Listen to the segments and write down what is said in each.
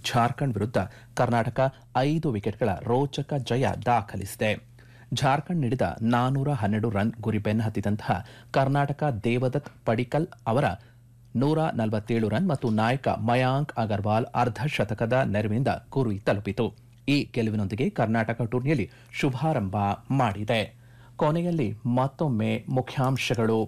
ಜಾರ್ಖಂಡ್ ವಿರುದ್ಧ ಕರ್ನಾಟಕ ಐದು ವಿಕೆಟ್ಗಳ ರೋಚಕ ಜಯ ದಾಖಲಿಸಿದೆ ಜಾರ್ಖಂಡ್ ನೀಡಿದ ನಾನೂರ ಹನ್ನೆರಡು ರನ್ ಗುರಿ ಬೆನ್ನಹತ್ತಿದಂತಹ ಕರ್ನಾಟಕ ದೇವದತ್ ಪಡಿಕಲ್ ಅವರ ನೂರ ನಲವತ್ತೇಳು ರನ್ ಮತ್ತು ನಾಯಕ ಮಯಾಂಕ್ ಅಗರ್ವಾಲ್ ಅರ್ಧ ಶತಕದ ನೆರವಿನಿಂದ ಗುರಿ ತಲುಪಿತು ಈ ಗೆಲುವಿನೊಂದಿಗೆ ಕರ್ನಾಟಕ ಟೂರ್ನಿಯಲ್ಲಿ ಶುಭಾರಂಭ ಮಾಡಿದೆ ಕೊನೆಯಲ್ಲಿ ಮತ್ತೊಮ್ಮೆ ಮುಖ್ಯಾಂಶಗಳು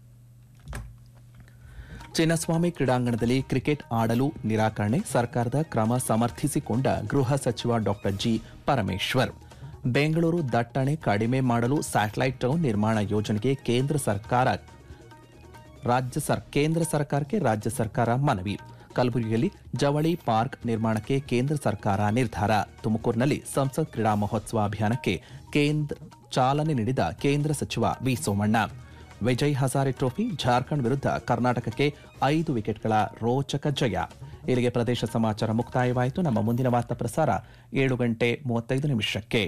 ಚಿನ್ನಸ್ವಾಮಿ ಕ್ರೀಡಾಂಗಣದಲ್ಲಿ ಕ್ರಿಕೆಟ್ ಆಡಲು ನಿರಾಕರಣೆ ಸರ್ಕಾರದ ಕ್ರಮ ಸಮರ್ಥಿಸಿಕೊಂಡ ಗೃಹ ಸಚಿವ ಡಾಕ್ಟರ್ ಜಿ ಪರಮೇಶ್ವರ್ ಬೆಂಗಳೂರು ದಟ್ಟಣೆ ಕಡಿಮೆ ಮಾಡಲು ಸ್ಯಾಟಲೈಟ್ ಟೌನ್ ನಿರ್ಮಾಣ ಯೋಜನೆಗೆ ಕೇಂದ್ರ ಸರ್ಕಾರ ರಾಜ್ಯ ಸರ್ ಕೇಂದ್ರ ಸರ್ಕಾರಕ್ಕೆ ರಾಜ್ಯ ಸರ್ಕಾರ ಮನವಿ ಕಲಬುರಗಿಯಲ್ಲಿ ಜವಳಿ ಪಾರ್ಕ್ ನಿರ್ಮಾಣಕ್ಕೆ ಕೇಂದ್ರ ಸರ್ಕಾರ ನಿರ್ಧಾರ ತುಮಕೂರಿನಲ್ಲಿ ಸಂಸತ್ ಕ್ರೀಡಾ ಮಹೋತ್ಸವ ಅಭಿಯಾನಕ್ಕೆ ಕೇಂದ್ರ ಚಾಲನೆ ನೀಡಿದ ಕೇಂದ್ರ ಸಚಿವ ವಿ ಸೋಮಣ್ಣ ವಿಜಯ್ ಹಜಾರೆ ಟ್ರೋಫಿ ಜಾರ್ಖಂಡ್ ವಿರುದ್ಧ ಕರ್ನಾಟಕಕ್ಕೆ ಐದು ವಿಕೆಟ್ಗಳ ರೋಚಕ ಜಯ ಇಲ್ಲಿಗೆ ಪ್ರದೇಶ ಸಮಾಚಾರ ಮುಕ್ತಾಯವಾಯಿತು ನಮ್ಮ ಮುಂದಿನ ವಾರ್ತಾ ಪ್ರಸಾರ ಏಳು ಗಂಟೆ ಮೂವತ್ತೈದು ನಿಮಿಷಕ್ಕೆ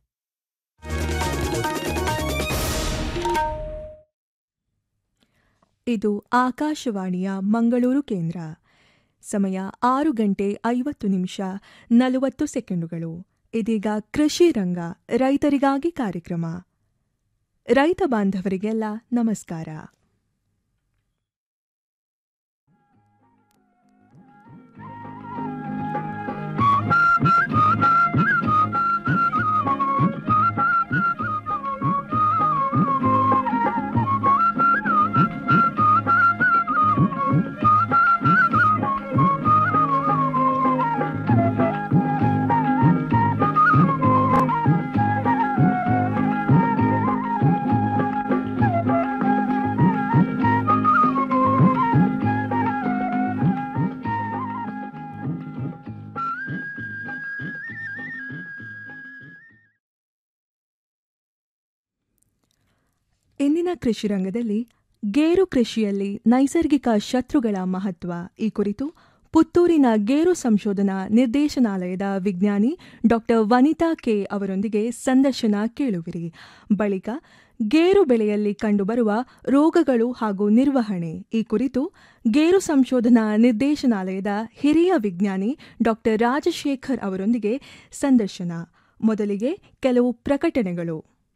ಇದು ಆಕಾಶವಾಣಿಯ ಮಂಗಳೂರು ಕೇಂದ್ರ ಸಮಯ ಆರು ಗಂಟೆ ಐವತ್ತು ನಿಮಿಷ ನಲವತ್ತು ಸೆಕೆಂಡುಗಳು ಇದೀಗ ಕೃಷಿ ರಂಗ ರೈತರಿಗಾಗಿ ಕಾರ್ಯಕ್ರಮ ರೈತ ಬಾಂಧವರಿಗೆಲ್ಲ ನಮಸ್ಕಾರ ಇಂದಿನ ಕೃಷಿ ರಂಗದಲ್ಲಿ ಗೇರು ಕೃಷಿಯಲ್ಲಿ ನೈಸರ್ಗಿಕ ಶತ್ರುಗಳ ಮಹತ್ವ ಈ ಕುರಿತು ಪುತ್ತೂರಿನ ಗೇರು ಸಂಶೋಧನಾ ನಿರ್ದೇಶನಾಲಯದ ವಿಜ್ಞಾನಿ ಡಾಕ್ಟರ್ ವನಿತಾ ಕೆ ಅವರೊಂದಿಗೆ ಸಂದರ್ಶನ ಕೇಳುವಿರಿ ಬಳಿಕ ಗೇರು ಬೆಳೆಯಲ್ಲಿ ಕಂಡುಬರುವ ರೋಗಗಳು ಹಾಗೂ ನಿರ್ವಹಣೆ ಈ ಕುರಿತು ಗೇರು ಸಂಶೋಧನಾ ನಿರ್ದೇಶನಾಲಯದ ಹಿರಿಯ ವಿಜ್ಞಾನಿ ಡಾಕ್ಟರ್ ರಾಜಶೇಖರ್ ಅವರೊಂದಿಗೆ ಸಂದರ್ಶನ ಮೊದಲಿಗೆ ಕೆಲವು ಪ್ರಕಟಣೆಗಳು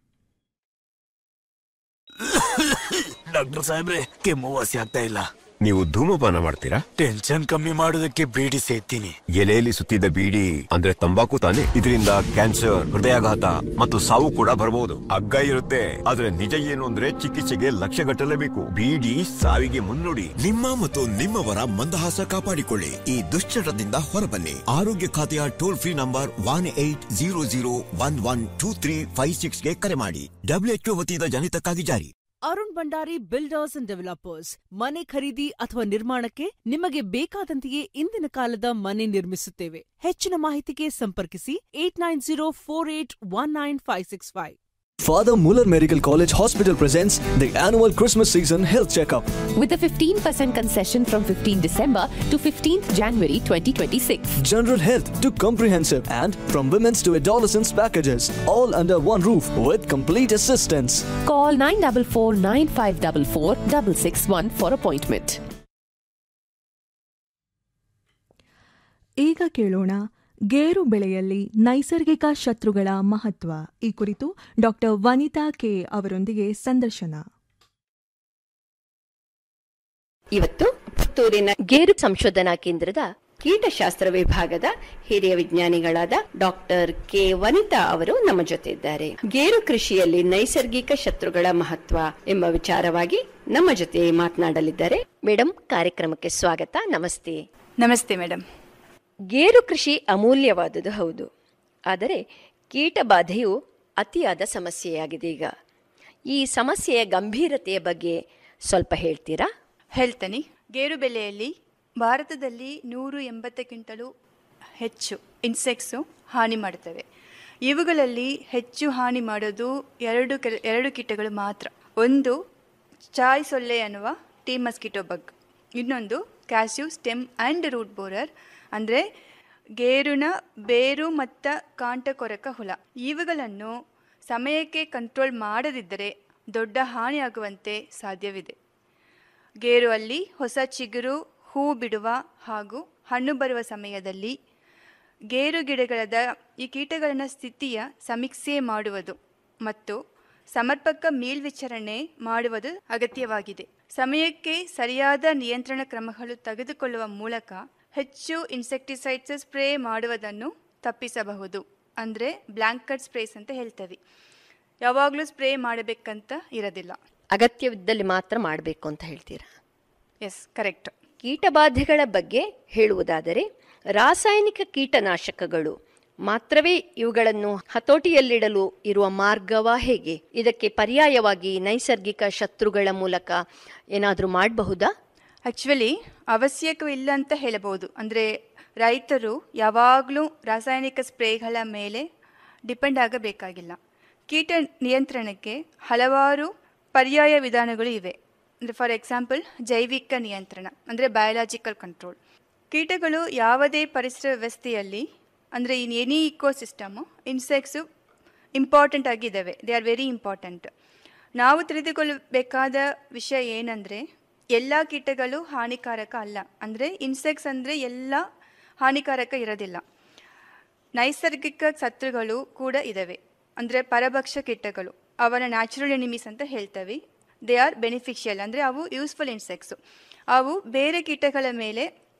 ಡಾಕ್ಟರ್ ಸಾಹೇಬ್ರೆ ಕೆಮ್ಮು ವಾಸಿ ಆಗ್ತಾ ಇಲ್ಲ ನೀವು ಧೂಮಪಾನ ಮಾಡ್ತೀರಾ ಟೆನ್ಷನ್ ಕಮ್ಮಿ ಮಾಡೋದಕ್ಕೆ ಬೀಡಿ ಸೇತೀನಿ ಎಲೆಯಲ್ಲಿ ಸುತ್ತಿದ್ದ ಬೀಡಿ ಅಂದ್ರೆ ತಂಬಾಕು ತಾನೆ ಇದರಿಂದ ಕ್ಯಾನ್ಸರ್ ಹೃದಯಾಘಾತ ಮತ್ತು ಸಾವು ಕೂಡ ಬರಬಹುದು ಹಗ್ಗ ಇರುತ್ತೆ ಆದ್ರೆ ನಿಜ ಏನು ಅಂದ್ರೆ ಚಿಕಿತ್ಸೆಗೆ ಲಕ್ಷ ಗಟ್ಟಲೇಬೇಕು ಬೀಡಿ ಸಾವಿಗೆ ಮುನ್ನುಡಿ ನಿಮ್ಮ ಮತ್ತು ನಿಮ್ಮವರ ಮಂದಹಾಸ ಕಾಪಾಡಿಕೊಳ್ಳಿ ಈ ದುಶ್ಚಟದಿಂದ ಹೊರಬನ್ನಿ ಆರೋಗ್ಯ ಖಾತೆಯ toll free number one eight zero zero one one two three five ಸಿಕ್ಸ್ಗೆ ಕರೆ ಮಾಡಿ ಡಬ್ಲ್ಯೂಎಚ್ಒ ವತಿಯಿಂದ ಜನಿತಕ್ಕಾಗಿ ಜಾರಿ Arun Bhandari builders and developers ಮನೆ ಖರೀದಿ ಅಥವಾ ನಿರ್ಮಾಣಕ್ಕೆ ನಿಮಗೆ ಬೇಕಾದಂತೆಯೇ ಇಂದಿನ ಕಾಲದ ಮನೆ ನಿರ್ಮಿಸುತ್ತೇವೆ ಹೆಚ್ಚಿನ ಮಾಹಿತಿಗೆ ಸಂಪರ್ಕಿಸಿ eight nine zero four eight one nine five six five Father Muller Medical College Hospital presents the annual Christmas season health checkup. with a 15% concession from 15 December to 15th January 2026. General health to comprehensive and from women's to adolescents packages, all under one roof with complete assistance. Call 944 9544 661 for appointment. ಈಗ ಕೇಳೋಣ ಗೇರು ಬೆಳೆಯಲ್ಲಿ ನೈಸರ್ಗಿಕ ಶತ್ರುಗಳ ಮಹತ್ವ ಈ ಕುರಿತು doctor ವನಿತಾ K ಅವರೊಂದಿಗೆ ಸಂದರ್ಶನ ಇವತ್ತು ಪುತ್ತೂರಿನ ಗೇರು ಸಂಶೋಧನಾ ಕೇಂದ್ರದ ಕೀಟಶಾಸ್ತ್ರ ವಿಭಾಗದ ಹಿರಿಯ ವಿಜ್ಞಾನಿಗಳಾದ ಡಾಕ್ಟರ್ ಕೆ ವನಿತಾ ಅವರು ನಮ್ಮ ಜೊತೆ ಇದ್ದಾರೆ ಗೇರು ಕೃಷಿಯಲ್ಲಿ ನೈಸರ್ಗಿಕ ಶತ್ರುಗಳ ಮಹತ್ವ ಎಂಬ ವಿಚಾರವಾಗಿ ನಮ್ಮ ಜೊತೆ ಮಾತನಾಡಲಿದ್ದಾರೆ ಮೇಡಮ್ ಕಾರ್ಯಕ್ರಮಕ್ಕೆ ಸ್ವಾಗತ ನಮಸ್ತೆ ನಮಸ್ತೆ ಮೇಡಮ್ ಗೇರು ಕೃಷಿ ಅಮೂಲ್ಯವಾದುದು ಹೌದು ಆದರೆ ಕೀಟಬಾಧೆಯು ಅತಿಯಾದ ಸಮಸ್ಯೆಯಾಗಿದೆ ಈಗ ಈ ಸಮಸ್ಯೆಯ ಗಂಭೀರತೆಯ ಬಗ್ಗೆ ಸ್ವಲ್ಪ ಹೇಳ್ತೀರಾ ಹೇಳ್ತೇನೆ ಗೇರು ಬೆಳೆಯಲ್ಲಿ ಭಾರತದಲ್ಲಿ ನೂರು ಎಂಬತ್ತಕ್ಕಿಂತಲೂ ಹೆಚ್ಚು ಇನ್ಸೆಕ್ಟ್ಸು ಹಾನಿ ಮಾಡುತ್ತವೆ ಇವುಗಳಲ್ಲಿ ಹೆಚ್ಚು ಹಾನಿ ಮಾಡೋದು ಎರಡು ಕೆಲ ಎರಡು ಕೀಟಗಳು ಮಾತ್ರ ಒಂದು ಚಾಯ್ ಸೊಳ್ಳೆ ಅನ್ನುವ ಟೀ ಮಸ್ಕಿಟೋ ಬಗ್ ಇನ್ನೊಂದು cashew stem and root borer ಅಂದರೆ ಗೇರುನ ಬೇರು ಮತ್ತು ಕಾಂಟಕೊರಕ ಹುಳ ಇವುಗಳನ್ನು ಸಮಯಕ್ಕೆ ಕಂಟ್ರೋಲ್ ಮಾಡದಿದ್ದರೆ ದೊಡ್ಡ ಹಾನಿಯಾಗುವಂತೆ ಸಾಧ್ಯವಿದೆ ಗೇರು ಅಲ್ಲಿ ಹೊಸ ಚಿಗುರು ಹೂ ಬಿಡುವ ಹಾಗೂ ಹಣ್ಣು ಬರುವ ಸಮಯದಲ್ಲಿ ಗೇರು ಗಿಡಗಳದ ಈ ಕೀಟಗಳ ಸ್ಥಿತಿಯ ಸಮೀಕ್ಷೆ ಮಾಡುವುದು ಮತ್ತು ಸಮರ್ಪಕ ಮೇಲ್ವಿಚಾರಣೆ ಮಾಡುವುದು ಅಗತ್ಯವಾಗಿದೆ ಸಮಯಕ್ಕೆ ಸರಿಯಾದ ನಿಯಂತ್ರಣ ಕ್ರಮಗಳು ತೆಗೆದುಕೊಳ್ಳುವ ಮೂಲಕ ಹೆಚ್ಚು ಇನ್ಸೆಕ್ಟಿಸೈಡ್ಸ್ ಸ್ಪ್ರೇ ಮಾಡುವುದನ್ನು ತಪ್ಪಿಸಬಹುದು ಅಂದರೆ ಬ್ಲ್ಯಾಂಕಟ್ ಸ್ಪ್ರೇಸ್ ಅಂತ ಹೇಳ್ತೇವೆ ಯಾವಾಗಲೂ ಸ್ಪ್ರೇ ಮಾಡಬೇಕಂತ ಇರೋದಿಲ್ಲ ಅಗತ್ಯವಿದ್ದಲ್ಲಿ ಮಾತ್ರ ಮಾಡಬೇಕು ಅಂತ ಹೇಳ್ತೀರಾ ಎಸ್ ಕರೆಕ್ಟ್ ಕೀಟಬಾಧೆಗಳ ಬಗ್ಗೆ ಹೇಳುವುದಾದರೆ ರಾಸಾಯನಿಕ ಕೀಟನಾಶಕಗಳು ಮಾತ್ರವೇ ಇವುಗಳನ್ನು ಹತೋಟಿಯಲ್ಲಿಡಲು ಇರುವ ಮಾರ್ಗವಾ ಹೇಗೆ ಇದಕ್ಕೆ ಪರ್ಯಾಯವಾಗಿ ನೈಸರ್ಗಿಕ ಶತ್ರುಗಳ ಮೂಲಕ ಏನಾದರೂ ಮಾಡಬಹುದಾ ಆ್ಯಕ್ಚುಲಿ ಅವಶ್ಯಕವಿಲ್ಲ ಅಂತ ಹೇಳಬಹುದು ಅಂದರೆ ರೈತರು ಯಾವಾಗಲೂ ರಾಸಾಯನಿಕ ಸ್ಪ್ರೇಗಳ ಮೇಲೆ ಡಿಪೆಂಡ್ ಆಗಬೇಕಾಗಿಲ್ಲ ಕೀಟ ನಿಯಂತ್ರಣಕ್ಕೆ ಹಲವಾರು ಪರ್ಯಾಯ ವಿಧಾನಗಳು ಇವೆ ಅಂದರೆ ಫಾರ್ ಎಕ್ಸಾಂಪಲ್ ಜೈವಿಕ ನಿಯಂತ್ರಣ ಅಂದರೆ ಬಯಾಲಜಿಕಲ್ ಕಂಟ್ರೋಲ್ ಕೀಟಗಳು ಯಾವುದೇ ಪರಿಸರ ವ್ಯವಸ್ಥೆಯಲ್ಲಿ ಅಂದರೆ in any ecosystem insects important ಆಗಿದ್ದಾವೆ ದೇ ಆರ್ ವೆರಿ ಇಂಪಾರ್ಟೆಂಟ್ ನಾವು ತಿಳಿದುಕೊಳ್ಳಬೇಕಾದ ವಿಷಯ ಏನಂದರೆ ಎಲ್ಲ ಕೀಟಗಳು ಹಾನಿಕಾರಕ ಅಲ್ಲ ಅಂದರೆ ಇನ್ಸೆಕ್ಟ್ಸ್ ಅಂದರೆ ಎಲ್ಲ ಹಾನಿಕಾರಕ ಇರೋದಿಲ್ಲ ನೈಸರ್ಗಿಕ ಶತ್ರುಗಳು ಕೂಡ ಇದ್ದಾವೆ ಅಂದರೆ ಪರಭಕ್ಷ ಕೀಟಗಳು ಅವರ ನ್ಯಾಚುರಲ್ ಎನಿಮೀಸ್ ಅಂತ ಹೇಳ್ತೇವೆ ದೇ ಆರ್ ಬೆನಿಫಿಷಿಯಲ್ ಅಂದರೆ ಅವು ಯೂಸ್ಫುಲ್ ಇನ್ಸೆಕ್ಟ್ಸು ಅವು ಬೇರೆ ಕೀಟಗಳ ಮೇಲೆ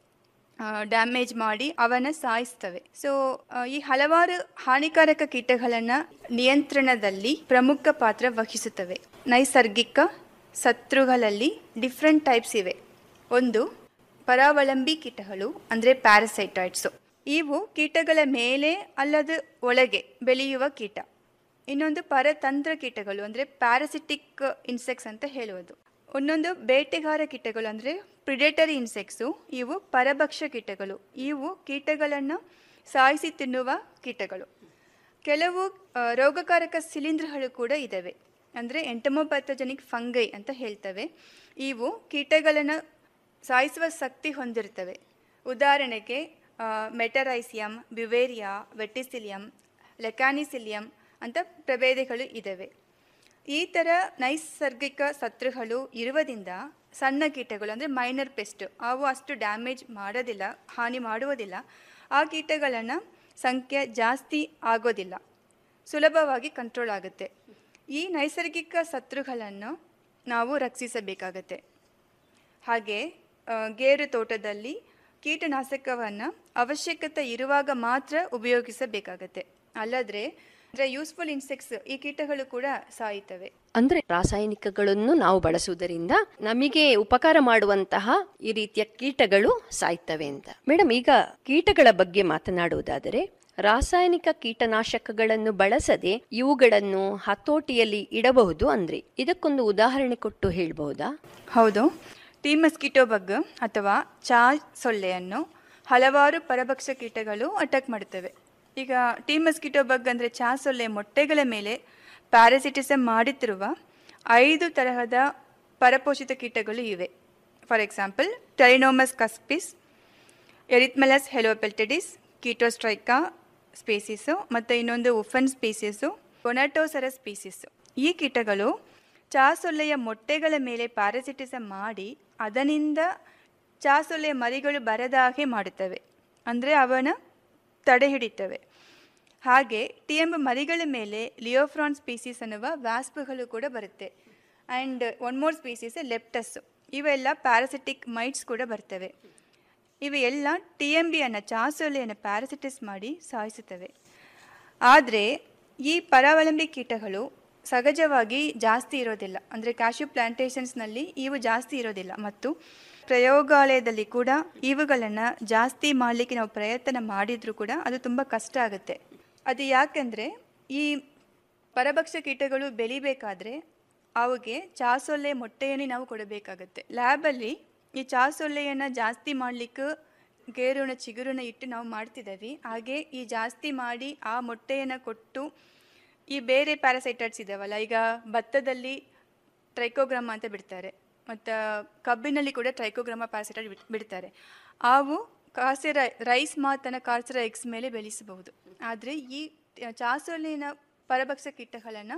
ಡ್ಯಾಮೇಜ್ ಮಾಡಿ ಅವನ್ನ ಸಾಯಿಸ್ತವೆ ಸೊ ಈ ಹಲವಾರು ಹಾನಿಕಾರಕ ಕೀಟಗಳನ್ನು ನಿಯಂತ್ರಣದಲ್ಲಿ ಪ್ರಮುಖ ಪಾತ್ರ ವಹಿಸುತ್ತವೆ ನೈಸರ್ಗಿಕ ಶತ್ರುಗಳಲ್ಲಿ ಡಿಫ್ರೆಂಟ್ ಟೈಪ್ಸ್ ಇವೆ ಒಂದು ಪರಾವಲಂಬಿ ಕೀಟಗಳು ಅಂದರೆ ಪ್ಯಾರಸೈಟಾಯ್ಡ್ಸು ಇವು ಕೀಟಗಳ ಮೇಲೆ ಅಲ್ಲದ ಒಳಗೆ ಬೆಳೆಯುವ ಕೀಟ ಇನ್ನೊಂದು ಪರತಂತ್ರ ಕೀಟಗಳು ಅಂದರೆ ಪ್ಯಾರಸಿಟಿಕ್ ಇನ್ಸೆಕ್ಟ್ಸ್ ಅಂತ ಹೇಳುವುದು ಒಂದೊಂದು ಬೇಟೆಗಾರ ಕೀಟಗಳು ಅಂದರೆ ಪ್ರಿಡೇಟರಿ ಇನ್ಸೆಕ್ಟ್ಸು ಇವು ಪರಭಕ್ಷ ಕೀಟಗಳು ಇವು ಕೀಟಗಳನ್ನು ಸಾಯಿಸಿ ತಿನ್ನುವ ಕೀಟಗಳು ಕೆಲವು ಆ, ರೋಗಕಾರಕ ಶಿಲೀಂಧ್ರಗಳು ಕೂಡ ಇದ್ದಾವೆ ಅಂದರೆ ಎಂಟಮೋಪ್ಯಾಥೋಜೆನಿಕ್ ಫಂಗೈ ಅಂತ ಹೇಳ್ತವೆ ಇವು ಕೀಟಗಳನ್ನು ಸಾಯಿಸುವ ಶಕ್ತಿ ಹೊಂದಿರ್ತವೆ ಉದಾಹರಣೆಗೆ ಮೆಟರೈಸಿಯಂ ಬ್ಯುವೇರಿಯಾ ವೆಟಿಸಿಲಿಯಂ ಲೆಕಾನಿಸಿಲಿಯಂ ಅಂತ ಪ್ರಭೇದಗಳು ಇದ್ದಾವೆ ಈ ಥರ ನೈಸರ್ಗಿಕ ಶತ್ರುಗಳು ಇರುವುದರಿಂದ ಸಣ್ಣ ಕೀಟಗಳು ಅಂದರೆ ಮೈನರ್ ಪೆಸ್ಟ್ ಅವು ಅಷ್ಟು ಡ್ಯಾಮೇಜ್ ಮಾಡೋದಿಲ್ಲ ಹಾನಿ ಮಾಡುವುದಿಲ್ಲ ಆ ಕೀಟಗಳನ್ನು ಸಂಖ್ಯೆ ಜಾಸ್ತಿ ಆಗೋದಿಲ್ಲ ಸುಲಭವಾಗಿ ಕಂಟ್ರೋಲ್ ಆಗುತ್ತೆ ಈ ನೈಸರ್ಗಿಕ ಶತ್ರುಗಳನ್ನು ನಾವು ರಕ್ಷಿಸಬೇಕಾಗತ್ತೆ ಹಾಗೆ ಆ, ಗೇರು ತೋಟದಲ್ಲಿ ಕೀಟನಾಶಕವನ್ನು ಅವಶ್ಯಕತೆ ಇರುವಾಗ ಮಾತ್ರ ಉಪಯೋಗಿಸಬೇಕಾಗತ್ತೆ ಅಲ್ಲದ್ರೆ ಅಂದರೆ ಯೂಸ್ಫುಲ್ ಇನ್ಸೆಕ್ಟ್ಸ್ ಈ ಕೀಟಗಳು ಕೂಡ ಸಾಯುತ್ತವೆ ಅಂದ್ರೆ ರಾಸಾಯನಿಕಗಳನ್ನು ನಾವು ಬಳಸುವುದರಿಂದ ನಮಗೆ ಉಪಕಾರ ಮಾಡುವಂತಹ ಈ ರೀತಿಯ ಕೀಟಗಳು ಸಾಯ್ತವೆ ಅಂತ ಮೇಡಮ್ ಈಗ ಕೀಟಗಳ ಬಗ್ಗೆ ಮಾತನಾಡುವುದಾದರೆ ರಾಸಾಯನಿಕ ಕೀಟನಾಶಕಗಳನ್ನು ಬಳಸದೆ ಇವುಗಳನ್ನು ಹತೋಟಿಯಲ್ಲಿ ಇಡಬಹುದು ಅಂದ್ರೆ ಇದಕ್ಕೊಂದು ಉದಾಹರಣೆ ಕೊಟ್ಟು ಹೇಳ್ಬಹುದಾ ಹೌದು ಟೀ ಮಸ್ಕಿಟೋ ಬಗ್ ಅಥವಾ ಚಾ ಸೊಳ್ಳೆಯನ್ನು ಹಲವಾರು ಪರಭಕ್ಷ ಕೀಟಗಳು ಅಟ್ಯಾಕ್ ಮಾಡುತ್ತವೆ ಈಗ ಟೀ ಮಸ್ಕಿಟೋ ಬಗ್ ಅಂದರೆ ಚಾ ಸೊಳ್ಳೆ ಮೊಟ್ಟೆಗಳ ಮೇಲೆ ಪ್ಯಾರಾಸಿಟಿಸಮ್ ಮಾಡುತ್ತಿರುವ ಐದು ತರಹದ ಪರಪೋಷಿತ ಕೀಟಗಳು ಇವೆ for example telenomus cuspis erythmelus helopeltidis chaetostricha species ಮತ್ತು ಇನ್ನೊಂದು ಉಫನ್ ಸ್ಪೀಸೀಸು ಕೊನಾಟೋಸರ ಸ್ಪೀಸೀಸು ಈ ಕೀಟಗಳು ಚಾ ಸೊಳ್ಳೆಯ ಮೊಟ್ಟೆಗಳ ಮೇಲೆ ಪ್ಯಾರಾಸಿಟಿಸಮ್ ಮಾಡಿ ಅದರಿಂದ ಚಾ ಸೊಳ್ಳೆಯ ಮರಿಗಳು ಬರದ ಹಾಗೆ ಮಾಡುತ್ತವೆ ಅಂದರೆ ಅವನ ತಡೆ ಹಿಡಿತವೆ ಹಾಗೆ ಟಿಎಂಬ ಮರಿಗಳ ಮೇಲೆ ಲಿಯೋಫ್ರಾನ್ ಸ್ಪೀಸೀಸ್ ಅನ್ನುವ ವ್ಯಾಸ್ಪಗಳು ಕೂಡ ಬರುತ್ತೆ and one more species leptus ಇವೆಲ್ಲ ಪ್ಯಾರಾಸಿಟಿಕ್ ಮೈಟ್ಸ್ ಕೂಡ ಬರ್ತವೆ ಇವು ಎಲ್ಲ ಟಿ ಎಂ ಬಿಯನ್ನು ಚಾಸೊಲೆಯನ್ನು ಪ್ಯಾರಾಸಿಟಿಸ್ ಮಾಡಿ ಸಾಯಿಸುತ್ತವೆ ಆದರೆ ಈ ಪರಾವಲಂಬಿ ಕೀಟಗಳು ಸಹಜವಾಗಿ ಜಾಸ್ತಿ ಇರೋದಿಲ್ಲ ಅಂದರೆ ಕ್ಯಾಶ್ಯೂ ಪ್ಲಾಂಟೇಷನ್ಸ್ನಲ್ಲಿ ಇವು ಜಾಸ್ತಿ ಇರೋದಿಲ್ಲ ಮತ್ತು ಪ್ರಯೋಗಾಲಯದಲ್ಲಿ ಕೂಡ ಇವುಗಳನ್ನು ಜಾಸ್ತಿ ಮಾಡಲಿಕ್ಕೆ ನಾವು ಪ್ರಯತ್ನ ಮಾಡಿದರೂ ಕೂಡ ಅದು ತುಂಬ ಕಷ್ಟ ಆಗುತ್ತೆ ಅದು ಯಾಕೆಂದರೆ ಈ ಪರಭಕ್ಷ ಕೀಟಗಳು ಬೆಳಿಬೇಕಾದ್ರೆ ಅವುಗೆ ಚಾಸೊಲ್ಲೆ ಮೊಟ್ಟೆಯನ್ನು ನಾವು ಕೊಡಬೇಕಾಗತ್ತೆ ಲ್ಯಾಬಲ್ಲಿ ಈ ಚಾಸೊಲ್ಲೆಯನ್ನು ಜಾಸ್ತಿ ಮಾಡಲಿಕ್ಕೆ ಗೇರುನ ಚಿಗುರನ್ನ ಇಟ್ಟು ನಾವು ಮಾಡ್ತಿದ್ದೀವಿ ಹಾಗೆ ಈ ಜಾಸ್ತಿ ಮಾಡಿ ಆ ಮೊಟ್ಟೆಯನ್ನು ಕೊಟ್ಟು ಈ ಬೇರೆ ಪ್ಯಾರಾಸೈಟೈಡ್ಸ್ ಇದಾವಲ್ಲ ಈಗ ಭತ್ತದಲ್ಲಿ ಟ್ರೈಕೋಗ್ರಾಮ ಅಂತ ಬಿಡ್ತಾರೆ ಮತ್ತು ಕಬ್ಬಿನಲ್ಲಿ ಕೂಡ ಟ್ರೈಕೋಗ್ರಾಮ ಪ್ಯಾರಾಸೈಟೈಡ್ ಬಿಡ್ ಬಿಡ್ತಾರೆ ಅವು ಕಾಸಿರ ರೈಸ್ ಮಾತನ್ನು ಕಾರ್ಸರ ಎಗ್ಸ್ ಮೇಲೆ ಬೆಳೆಸಬಹುದು ಆದರೆ ಈ ಚಾಸೊಲೆನ ಪರಭಕ್ಷ ಕೀಟಗಳನ್ನು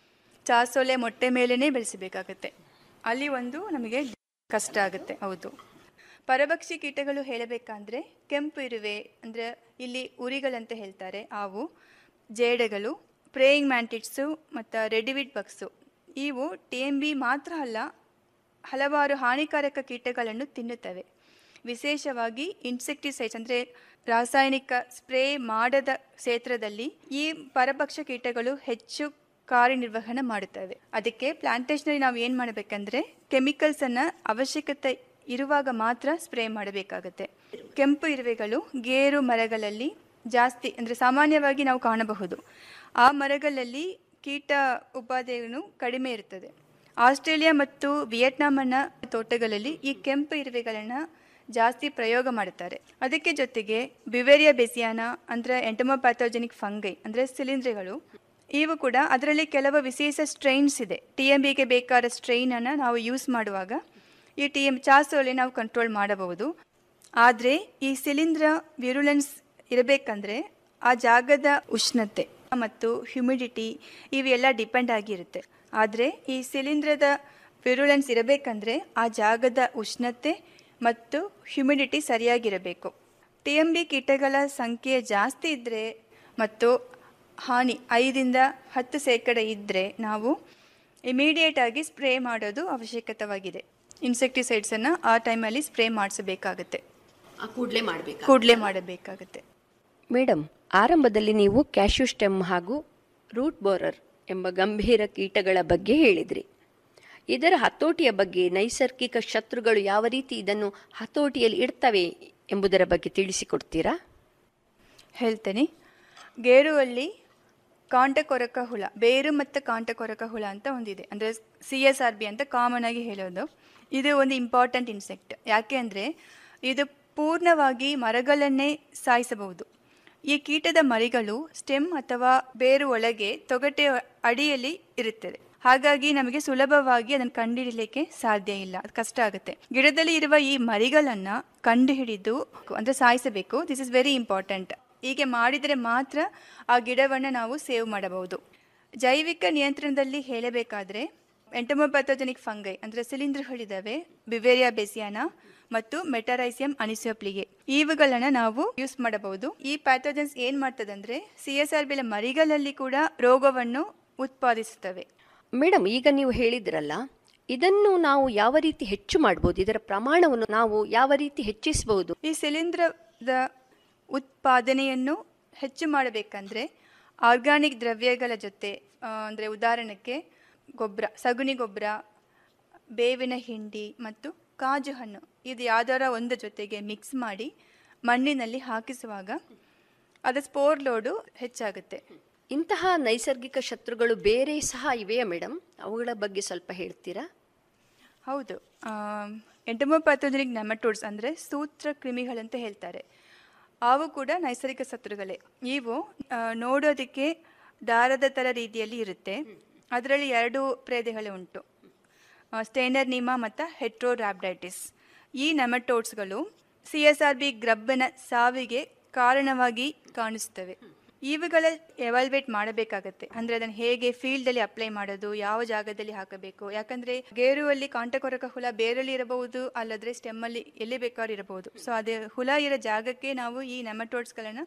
ಚಾಸೊಲೆ ಮೊಟ್ಟೆ ಮೇಲೇ ಬೆಳೆಸಬೇಕಾಗತ್ತೆ ಅಲ್ಲಿ ಒಂದು ನಮಗೆ ಕಷ್ಟ ಆಗುತ್ತೆ ಹೌದು ಪರಭಕ್ಷಿ ಕೀಟಗಳು ಹೇಳಬೇಕಂದ್ರೆ ಕೆಂಪು ಇರುವೆ ಅಂದರೆ ಇಲ್ಲಿ ಉರಿಗಳಂತ ಹೇಳ್ತಾರೆ ಅವು ಜೇಡಗಳು ಪ್ರೇಯಿಂಗ್ ಮ್ಯಾಂಟಿಡ್ಸು ಮತ್ತು ರೆಡಿವಿಡ್ ಬಕ್ಸು ಇವು ಟಿ ಎಮ್ ಬಿ ಮಾತ್ರ ಅಲ್ಲ ಹಲವಾರು ಹಾನಿಕಾರಕ ಕೀಟಗಳನ್ನು ತಿನ್ನುತ್ತವೆ ವಿಶೇಷವಾಗಿ ಇನ್ಸೆಕ್ಟಿಸೈಡ್ಸ್ ಅಂದರೆ ರಾಸಾಯನಿಕ ಸ್ಪ್ರೇ ಮಾಡದ ಕ್ಷೇತ್ರದಲ್ಲಿ ಈ ಪರಭಕ್ಷ ಕೀಟಗಳು ಹೆಚ್ಚು ಕಾರ್ಯನಿರ್ವಹಣೆ ಮಾಡುತ್ತವೆ ಅದಕ್ಕೆ ಪ್ಲಾಂಟೇಶನಲ್ಲಿ ನಾವು ಏನು ಮಾಡಬೇಕಂದ್ರೆ ಕೆಮಿಕಲ್ಸನ್ನು ಅವಶ್ಯಕತೆ ಇರುವಾಗ ಮಾತ್ರ ಸ್ಪ್ರೇ ಮಾಡಬೇಕಾಗತ್ತೆ ಕೆಂಪು ಇರುವೆಗಳು ಗೇರು ಮರಗಳಲ್ಲಿ ಜಾಸ್ತಿ ಅಂದರೆ ಸಾಮಾನ್ಯವಾಗಿ ನಾವು ಕಾಣಬಹುದು ಆ ಮರಗಳಲ್ಲಿ ಕೀಟ ಉಪಾದೇಯನು ಕಡಿಮೆ ಇರುತ್ತದೆ ಆಸ್ಟ್ರೇಲಿಯಾ ಮತ್ತು ವಿಯೆಟ್ನಾಂನ ತೋಟಗಳಲ್ಲಿ ಈ ಕೆಂಪು ಇರುವೆಗಳನ್ನು ಜಾಸ್ತಿ ಪ್ರಯೋಗ ಮಾಡುತ್ತಾರೆ ಅದಕ್ಕೆ ಜೊತೆಗೆ ಬಿವೇರಿಯಾ ಬೆಸಿಯಾನ ಅಂದರೆ ಎಂಟಮೋಪ್ಯಾಥೋಜೆನಿಕ್ ಫಂಗೈ ಅಂದರೆ ಸಿಲಿಂಡ್ರಿಗಳು ಇವು ಕೂಡ ಅದರಲ್ಲಿ ಕೆಲವು ವಿಶೇಷ ಸ್ಟ್ರೈನ್ಸ್ ಇದೆ ಟಿ ಎಂ ಬಿಗೆ ಬೇಕಾದ ಸ್ಟ್ರೈನನ್ನು ನಾವು ಯೂಸ್ ಮಾಡುವಾಗ ಈ ಟಿ ಎಂ ಚಾಸೋಲೆ ನಾವು ಕಂಟ್ರೋಲ್ ಮಾಡಬಹುದು ಆದರೆ ಈ ಸಿಲಿಂದ್ರ ವಿರುಲೆನ್ಸ್ ಇರಬೇಕಂದ್ರೆ ಆ ಜಾಗದ ಉಷ್ಣತೆ ಮತ್ತು ಹ್ಯುಮಿಡಿಟಿ ಇವೆಲ್ಲ ಡಿಪೆಂಡ್ ಆಗಿರುತ್ತೆ ಆದರೆ ಈ ಶಿಲೀಂಧ್ರದ ವಿರುಲೆನ್ಸ್ ಇರಬೇಕಂದ್ರೆ ಆ ಜಾಗದ ಉಷ್ಣತೆ ಮತ್ತು ಹ್ಯುಮಿಡಿಟಿ ಸರಿಯಾಗಿರಬೇಕು ಟಿ ಎಂ ಬಿ ಕೀಟಗಳ ಸಂಖ್ಯೆ ಜಾಸ್ತಿ ಇದ್ದರೆ ಮತ್ತು ಹಾನಿ ಐದಿಂದ ಹತ್ತು ಶೇಕಡ ಇದ್ದರೆ ನಾವು ಇಮಿಡಿಯೇಟ್ ಆಗಿ ಸ್ಪ್ರೇ ಮಾಡೋದು ಅವಶ್ಯಕತವಾಗಿದೆ ಇನ್ಸೆಕ್ಟಿಸೈಡ್ಸನ್ನು ಆ ಟೈಮಲ್ಲಿ ಸ್ಪ್ರೇ ಮಾಡಿಸಬೇಕಾಗತ್ತೆ ಕೂಡಲೇ ಮಾಡಬೇಕು ಕೂಡಲೇ ಮಾಡಬೇಕಾಗತ್ತೆ ಮೇಡಮ್ ಆರಂಭದಲ್ಲಿ ನೀವು ಕ್ಯಾಶ್ಯೂ ಸ್ಟೆಮ್ ಹಾಗೂ ರೂಟ್ ಬೋರರ್ ಎಂಬ ಗಂಭೀರ ಕೀಟಗಳ ಬಗ್ಗೆ ಹೇಳಿದ್ರಿ ಇದರ ಹತೋಟಿಯ ಬಗ್ಗೆ ನೈಸರ್ಗಿಕ ಶತ್ರುಗಳು ಯಾವ ರೀತಿ ಇದನ್ನು ಹತೋಟಿಯಲ್ಲಿ ಇಡ್ತವೆ ಎಂಬುದರ ಬಗ್ಗೆ ತಿಳಿಸಿಕೊಡ್ತೀರಾ ಹೇಳ್ತೇನೆ ಗೇರುವಲ್ಲಿ ಕಾಂಟಕೊರಕ ಹುಳ ಬೇರು ಮತ್ತು ಕಾಂಟಕೊರಕ ಹುಳ ಅಂತ ಒಂದಿದೆ ಅಂದರೆ ಸಿ ಎಸ್ ಆರ್ ಬಿ ಅಂತ ಕಾಮನ್ ಆಗಿ ಹೇಳೋದು ಇದು ಒಂದು ಇಂಪಾರ್ಟೆಂಟ್ ಇನ್ಸೆಕ್ಟ್ ಯಾಕೆ ಅಂದರೆ ಇದು ಪೂರ್ಣವಾಗಿ ಮರಗಳನ್ನೇ ಸಾಯಿಸಬಹುದು ಈ ಕೀಟದ ಮರಿಗಳು ಸ್ಟೆಮ್ ಅಥವಾ ಬೇರು ಒಳಗೆ ತೊಗಟೆ ಅಡಿಯಲ್ಲಿ ಇರುತ್ತದೆ ಹಾಗಾಗಿ ನಮಗೆ ಸುಲಭವಾಗಿ ಅದನ್ನು ಕಂಡುಹಿಡಿಯಲಿಕ್ಕೆ ಸಾಧ್ಯ ಇಲ್ಲ ಅದು ಕಷ್ಟ ಆಗುತ್ತೆ ಗಿಡದಲ್ಲಿ ಇರುವ ಈ ಮರಿಗಳನ್ನ ಕಂಡುಹಿಡಿದು ಅಂದ್ರೆ ಸಾಯಿಸಬೇಕು ದಿಸ್ ಇಸ್ ವೆರಿ ಇಂಪಾರ್ಟೆಂಟ್ ಹೀಗೆ ಮಾಡಿದರೆ ಮಾತ್ರ ಆ ಗಿಡವನ್ನು ನಾವು ಸೇವ್ ಮಾಡಬಹುದು ಜೈವಿಕ ನಿಯಂತ್ರಣದಲ್ಲಿ ಹೇಳಬೇಕಾದ್ರೆ ಎಂಟಮೋಪ್ಯಾಥೋಜೆನಿಕ್ ಫಂಗೈ ಅಂದರೆ ಸಿಲಿಂಡ್ರ್ಗಳಿದ್ದಾವೆ ಬಿವೇರಿಯಾ ಬೆಸಿಯಾನ ಮತ್ತು ಮೆಟರೈಸಿಯಂ ಅನಿಸಿಯೋಪ್ಲಿಗೆ ಇವುಗಳನ್ನ ನಾವು ಯೂಸ್ ಮಾಡಬಹುದು ಈ ಪ್ಯಾಥೋಜನ್ಸ್ ಏನ್ ಮಾಡ್ತದಂದ್ರೆ ಸಿ ಎಸ್ ಆರ್ ಬಿಲ ಮರಿಗಳಲ್ಲಿ ಕೂಡ ರೋಗವನ್ನು ಉತ್ಪಾದಿಸುತ್ತವೆ ಮೇಡಮ್ ಈಗ ನೀವು ಹೇಳಿದ್ರಲ್ಲ ಇದನ್ನು ನಾವು ಯಾವ ರೀತಿ ಹೆಚ್ಚು ಮಾಡಬಹುದು ಇದರ ಪ್ರಮಾಣವನ್ನು ನಾವು ಯಾವ ರೀತಿ ಹೆಚ್ಚಿಸಬಹುದು ಈ ಶಿಲೀಂಧ್ರದ ಉತ್ಪಾದನೆಯನ್ನು ಹೆಚ್ಚು ಮಾಡಬೇಕಂದ್ರೆ ಆರ್ಗಾನಿಕ್ ದ್ರವ್ಯಗಳ ಜೊತೆ ಆ, ಅಂದ್ರೆ ಉದಾಹರಣೆಗೆ ಗೊಬ್ಬರ ಸಗಣಿ ಗೊಬ್ಬರ ಬೇವಿನ ಹಿಂಡಿ ಮತ್ತು ಕಾಜು ಹಣ್ಣು ಇದು ಯಾವ್ದಾರ ಒಂದು ಜೊತೆಗೆ ಮಿಕ್ಸ್ ಮಾಡಿ ಮಣ್ಣಿನಲ್ಲಿ ಹಾಕಿಸುವಾಗ ಅದರ ಸ್ಪೋರ್ ಲೋಡು ಹೆಚ್ಚಾಗುತ್ತೆ ಇಂತಹ ನೈಸರ್ಗಿಕ ಶತ್ರುಗಳು ಬೇರೆ ಸಹ ಇವೆಯಾ ಮೇಡಮ್ ಅವುಗಳ ಬಗ್ಗೆ ಸ್ವಲ್ಪ ಹೇಳ್ತೀರಾ ಹೌದು ಎಂಟಮೋಪ್ಯಾಥೋಜೆನಿಕ್ ನೆಮಟೋಡ್ಸ್ ಅಂದರೆ ಸೂತ್ರ ಕ್ರಿಮಿಗಳಂತ ಹೇಳ್ತಾರೆ ಅವು ಕೂಡ ನೈಸರ್ಗಿಕ ಶತ್ರುಗಳೇ ಇವು ಆ, ನೋಡೋದಕ್ಕೆ ದಾರದ ಥರ ರೀತಿಯಲ್ಲಿ ಇರುತ್ತೆ ಅದರಲ್ಲಿ ಎರಡು ಪ್ರೇದೆಗಳು ಉಂಟು ಸ್ಟೇನರ್ ನಿಮಾ ಮತ್ತು ಹೆಟ್ರೋರ್ಯಾಬ್ಡೈಟಿಸ್ ಈ ನೆಮಟೋಡ್ಸ್ಗಳು ಸಿ ಎಸ್ ಆರ್ ಬಿ ಗ್ರಬ್ಬನ ಸಾವಿಗೆ ಕಾರಣವಾಗಿ ಕಾಣಿಸ್ತವೆ ಇವುಗಳ ಎವಾಲ್ವೇಟ್ ಮಾಡಬೇಕಾಗತ್ತೆ ಅಂದ್ರೆ ಅದನ್ನು ಹೇಗೆ ಫೀಲ್ಡ್ ಅಲ್ಲಿ ಅಪ್ಲೈ ಮಾಡೋದು ಯಾವ ಜಾಗದಲ್ಲಿ ಹಾಕಬೇಕು ಯಾಕಂದ್ರೆ ಗೇರುವಲ್ಲಿ ಕಾಂಟಕೊರಕ ಹುಳ ಬೇರಲ್ಲಿ ಇರಬಹುದು ಅಲ್ಲದ್ರೆ ಸ್ಟೆಮ್ ಅಲ್ಲಿ ಎಲ್ಲಿ ಬೇಕಾದ್ರೂ ಇರಬಹುದು ಸೊ ಅದೇ ಹುಳ ಇರೋ ಜಾಗಕ್ಕೆ ನಾವು ಈ ನೆಮಟೋಡ್ಸ್ಗಳನ್ನ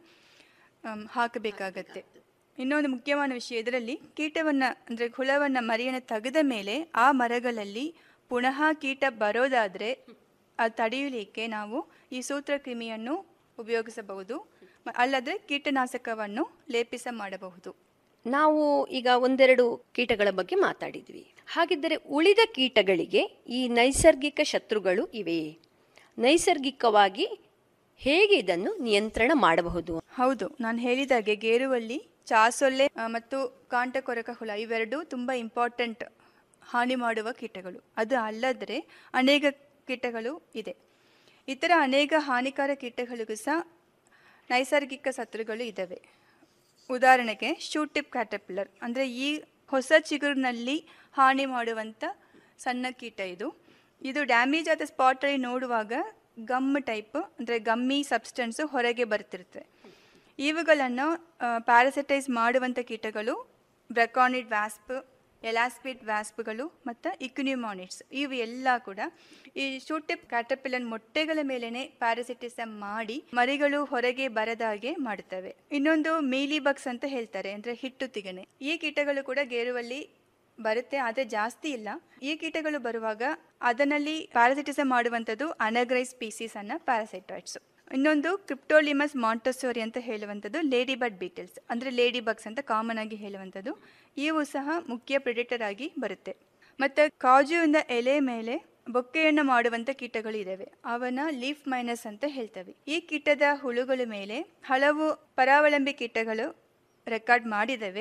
ಹಾಕಬೇಕಾಗತ್ತೆ ಇನ್ನೊಂದು ಮುಖ್ಯವಾದ ವಿಷಯ ಇದರಲ್ಲಿ ಕೀಟವನ್ನ ಅಂದ್ರೆ ಹುಳವನ್ನ ಮರಿಯನ್ನ ತೆಗೆದ ಮೇಲೆ ಆ ಮರಗಳಲ್ಲಿ ಪುನಃ ಕೀಟ ಬರೋದಾದ್ರೆ ಅದು ತಡೆಯಲಿಕ್ಕೆ ನಾವು ಈ ಸೂತ್ರಕ್ರಿಮಿಯನ್ನು ಉಪಯೋಗಿಸಬಹುದು ಮ- ಅಲ್ಲದೆ ಕೀಟನಾಶಕವನ್ನು ಲೇಪಿಸ ಮಾಡಬಹುದು ನಾವು ಈಗ ಒಂದೆರಡು ಕೀಟಗಳ ಬಗ್ಗೆ ಮಾತಾಡಿದ್ವಿ ಹಾಗಿದ್ದರೆ ಉಳಿದ ಕೀಟಗಳಿಗೆ ಈ ನೈಸರ್ಗಿಕ ಶತ್ರುಗಳು ಇವೆಯೇ ನೈಸರ್ಗಿಕವಾಗಿ ಹೇಗೆ ಇದನ್ನು ನಿಯಂತ್ರಣ ಮಾಡಬಹುದು ಹೌದು ನಾನು ಹೇಳಿದಾಗೆ ಗೇರುವಲ್ಲಿ ಚಾಸೊಲ್ಲೆ ಆ, ಮತ್ತು ಕಾಂಟಕೊರಕ ಹುಳ ಇವೆರಡು ತುಂಬ ಇಂಪಾರ್ಟೆಂಟ್ ಹಾನಿ ಮಾಡುವ ಕೀಟಗಳು ಅದು ಅಲ್ಲದ್ರೆ ಅನೇಕ ಕೀಟಗಳು ಇದೆ ಇತರ ಅನೇಕ ಹಾನಿಕಾರ ಕೀಟಗಳಿಗೂ ಸಹ ನೈಸರ್ಗಿಕ ಶತ್ರುಗಳು ಇದ್ದಾವೆ ಉದಾಹರಣೆಗೆ ಶೂಟಿಪ್ ಕ್ಯಾಟಪಿಲ್ಲರ್ ಅಂದರೆ ಈ ಹೊಸ ಚಿಗುರಿನಲ್ಲಿ ಹಾನಿ ಮಾಡುವಂಥ ಸಣ್ಣ ಕೀಟ ಇದು ಇದು ಡ್ಯಾಮೇಜ್ ಆದ ಸ್ಪಾಟಲ್ಲಿ ನೋಡುವಾಗ ಗಮ್ ಟೈಪ್ ಅಂದರೆ ಗಮ್ಮಿ ಸಬ್ಸ್ಟೆನ್ಸು ಹೊರಗೆ ಬರ್ತಿರುತ್ತೆ ಇವುಗಳನ್ನು ಪ್ಯಾರಾಸಿಟೈಸ್ ಮಾಡುವಂಥ ಕೀಟಗಳು ಬ್ರೆಕಾನಿಡ್ ವ್ಯಾಸ್ಪ್ ಎಲಾಸ್ಪಿಡ್ ವ್ಯಾಸ್ಪ್ಗಳು ಮತ್ತು ಇಕ್ನಿಮಾನಿಟ್ಸ್ ಇವು ಎಲ್ಲ ಕೂಡ ಈ ಶೂಟಿಪ್ ಕ್ಯಾಟಪಿಲನ್ ಮೊಟ್ಟೆಗಳ ಮೇಲೇನೆ ಪ್ಯಾರಾಸಿಟಿಸಮ್ ಮಾಡಿ ಮರಿಗಳು ಹೊರಗೆ ಬರದಾಗೆ ಮಾಡುತ್ತವೆ ಇನ್ನೊಂದು ಮೀಲಿ ಬಗ್ಸ್ ಅಂತ ಹೇಳ್ತಾರೆ ಅಂದರೆ ಹಿಟ್ಟು ತಿಗಣೆ ಈ ಕೀಟಗಳು ಕೂಡ ಗೇರುವಲ್ಲಿ ಬರುತ್ತೆ ಆದರೆ ಜಾಸ್ತಿ ಇಲ್ಲ ಈ ಕೀಟಗಳು ಬರುವಾಗ ಅದರಲ್ಲಿ ಪ್ಯಾರಾಸಿಟಿಸಮ್ ಮಾಡುವಂಥದ್ದು ಅನಗ್ರೈಸ್ ಸ್ಪೀಸೀಸ್ ಅನ್ನ ಪ್ಯಾರಾಸೈಟಾಯ್ಡ್ಸ್ ಇನ್ನೊಂದು ಕ್ರಿಪ್ಟೋಲಿಮಸ್ ಮಾಂಟಸೋರಿ ಅಂತ ಹೇಳುವಂಥದ್ದು ಲೇಡಿ ಬಡ್ ಬೀಟಲ್ಸ್ ಅಂದರೆ ಲೇಡಿ ಬಗ್ಸ್ ಅಂತ ಕಾಮನ್ ಆಗಿ ಹೇಳುವಂಥದ್ದು ಇವು ಸಹ ಮುಖ್ಯ ಪ್ರೆಡಿಟರ್ ಆಗಿ ಬರುತ್ತೆ ಮತ್ತು ಕಾಜುವಿನ ಎಲೆ ಮೇಲೆ ಬೊಕ್ಕೆಯನ್ನು ಮಾಡುವಂಥ ಕೀಟಗಳು ಇದ್ದಾವೆ ಅವನ ಲೀಫ್ ಮೈನಸ್ ಅಂತ ಹೇಳ್ತವೆ ಈ ಕೀಟದ ಹುಳುಗಳ ಮೇಲೆ ಹಲವು ಪರಾವಲಂಬಿ ಕೀಟಗಳು ರೆಕಾರ್ಡ್ ಮಾಡಿದ್ದಾವೆ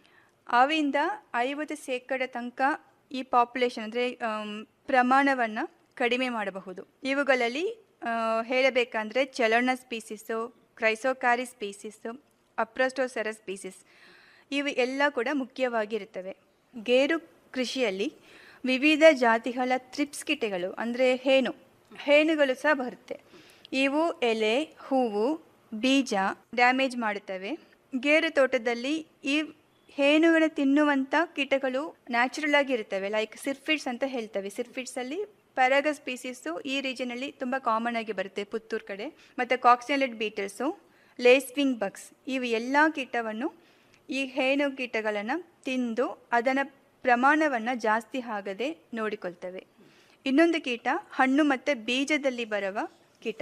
ಅವಿಂದ ಐವತ್ತು ಶೇಕಡ ತನಕ ಈ ಪಾಪ್ಯುಲೇಷನ್ ಅಂದರೆ ಪ್ರಮಾಣವನ್ನು ಕಡಿಮೆ ಮಾಡಬಹುದು ಇವುಗಳಲ್ಲಿ ಆ, ಹೇಳಬೇಕಂದ್ರೆ ಚಲೋಣ ಸ್ಪೀಸಿಸು ಕ್ರೈಸೋಕ್ಯಾರಿ ಸ್ಪೀಸಿಸು ಅಪ್ರಸ್ಟೋಸೆರ ಸ್ಪೀಸಿಸ್ ಇವು ಎಲ್ಲ ಕೂಡ ಮುಖ್ಯವಾಗಿರುತ್ತವೆ ಗೇರು ಕೃಷಿಯಲ್ಲಿ ವಿವಿಧ ಜಾತಿಗಳ ತ್ರಿಪ್ಸ್ ಕೀಟಗಳು ಅಂದರೆ ಹೇನು ಹೇನುಗಳು ಸಹ ಬರುತ್ತೆ ಇವು ಎಲೆ ಹೂವು ಬೀಜ ಡ್ಯಾಮೇಜ್ ಮಾಡುತ್ತವೆ ಗೇರು ತೋಟದಲ್ಲಿ ಈ ಹೇನುಗಳ ತಿನ್ನುವಂಥ ಕೀಟಗಳು ನ್ಯಾಚುರಲ್ ಆಗಿ ಇರ್ತವೆ ಲೈಕ್ ಸಿರ್ಫಿಡ್ಸ್ ಅಂತ ಹೇಳ್ತವೆ ಸಿರ್ಫಿಡ್ಸ್ ಅಲ್ಲಿ ಪರಾಗ ಸ್ಪೀಸೀಸು ಈ ರೀಜನಲ್ಲಿ ತುಂಬ ಕಾಮನ್ ಆಗಿ ಬರುತ್ತೆ ಪುತ್ತೂರು ಕಡೆ ಮತ್ತು ಕಾಕ್ಸಿನಲಿಡ್ ಬೀಟಲ್ಸು ಲೇಸ್ವಿಂಗ್ ಬಗ್ಸ್ ಇವು ಎಲ್ಲ ಕೀಟವನ್ನು ಈ ಹೇನು ಕೀಟಗಳನ್ನು ತಿಂದು ಅದರ ಪ್ರಮಾಣವನ್ನು ಜಾಸ್ತಿ ಆಗದೆ ನೋಡಿಕೊಳ್ತವೆ ಇನ್ನೊಂದು ಕೀಟ ಹಣ್ಣು ಮತ್ತು ಬೀಜದಲ್ಲಿ ಬರುವ ಕೀಟ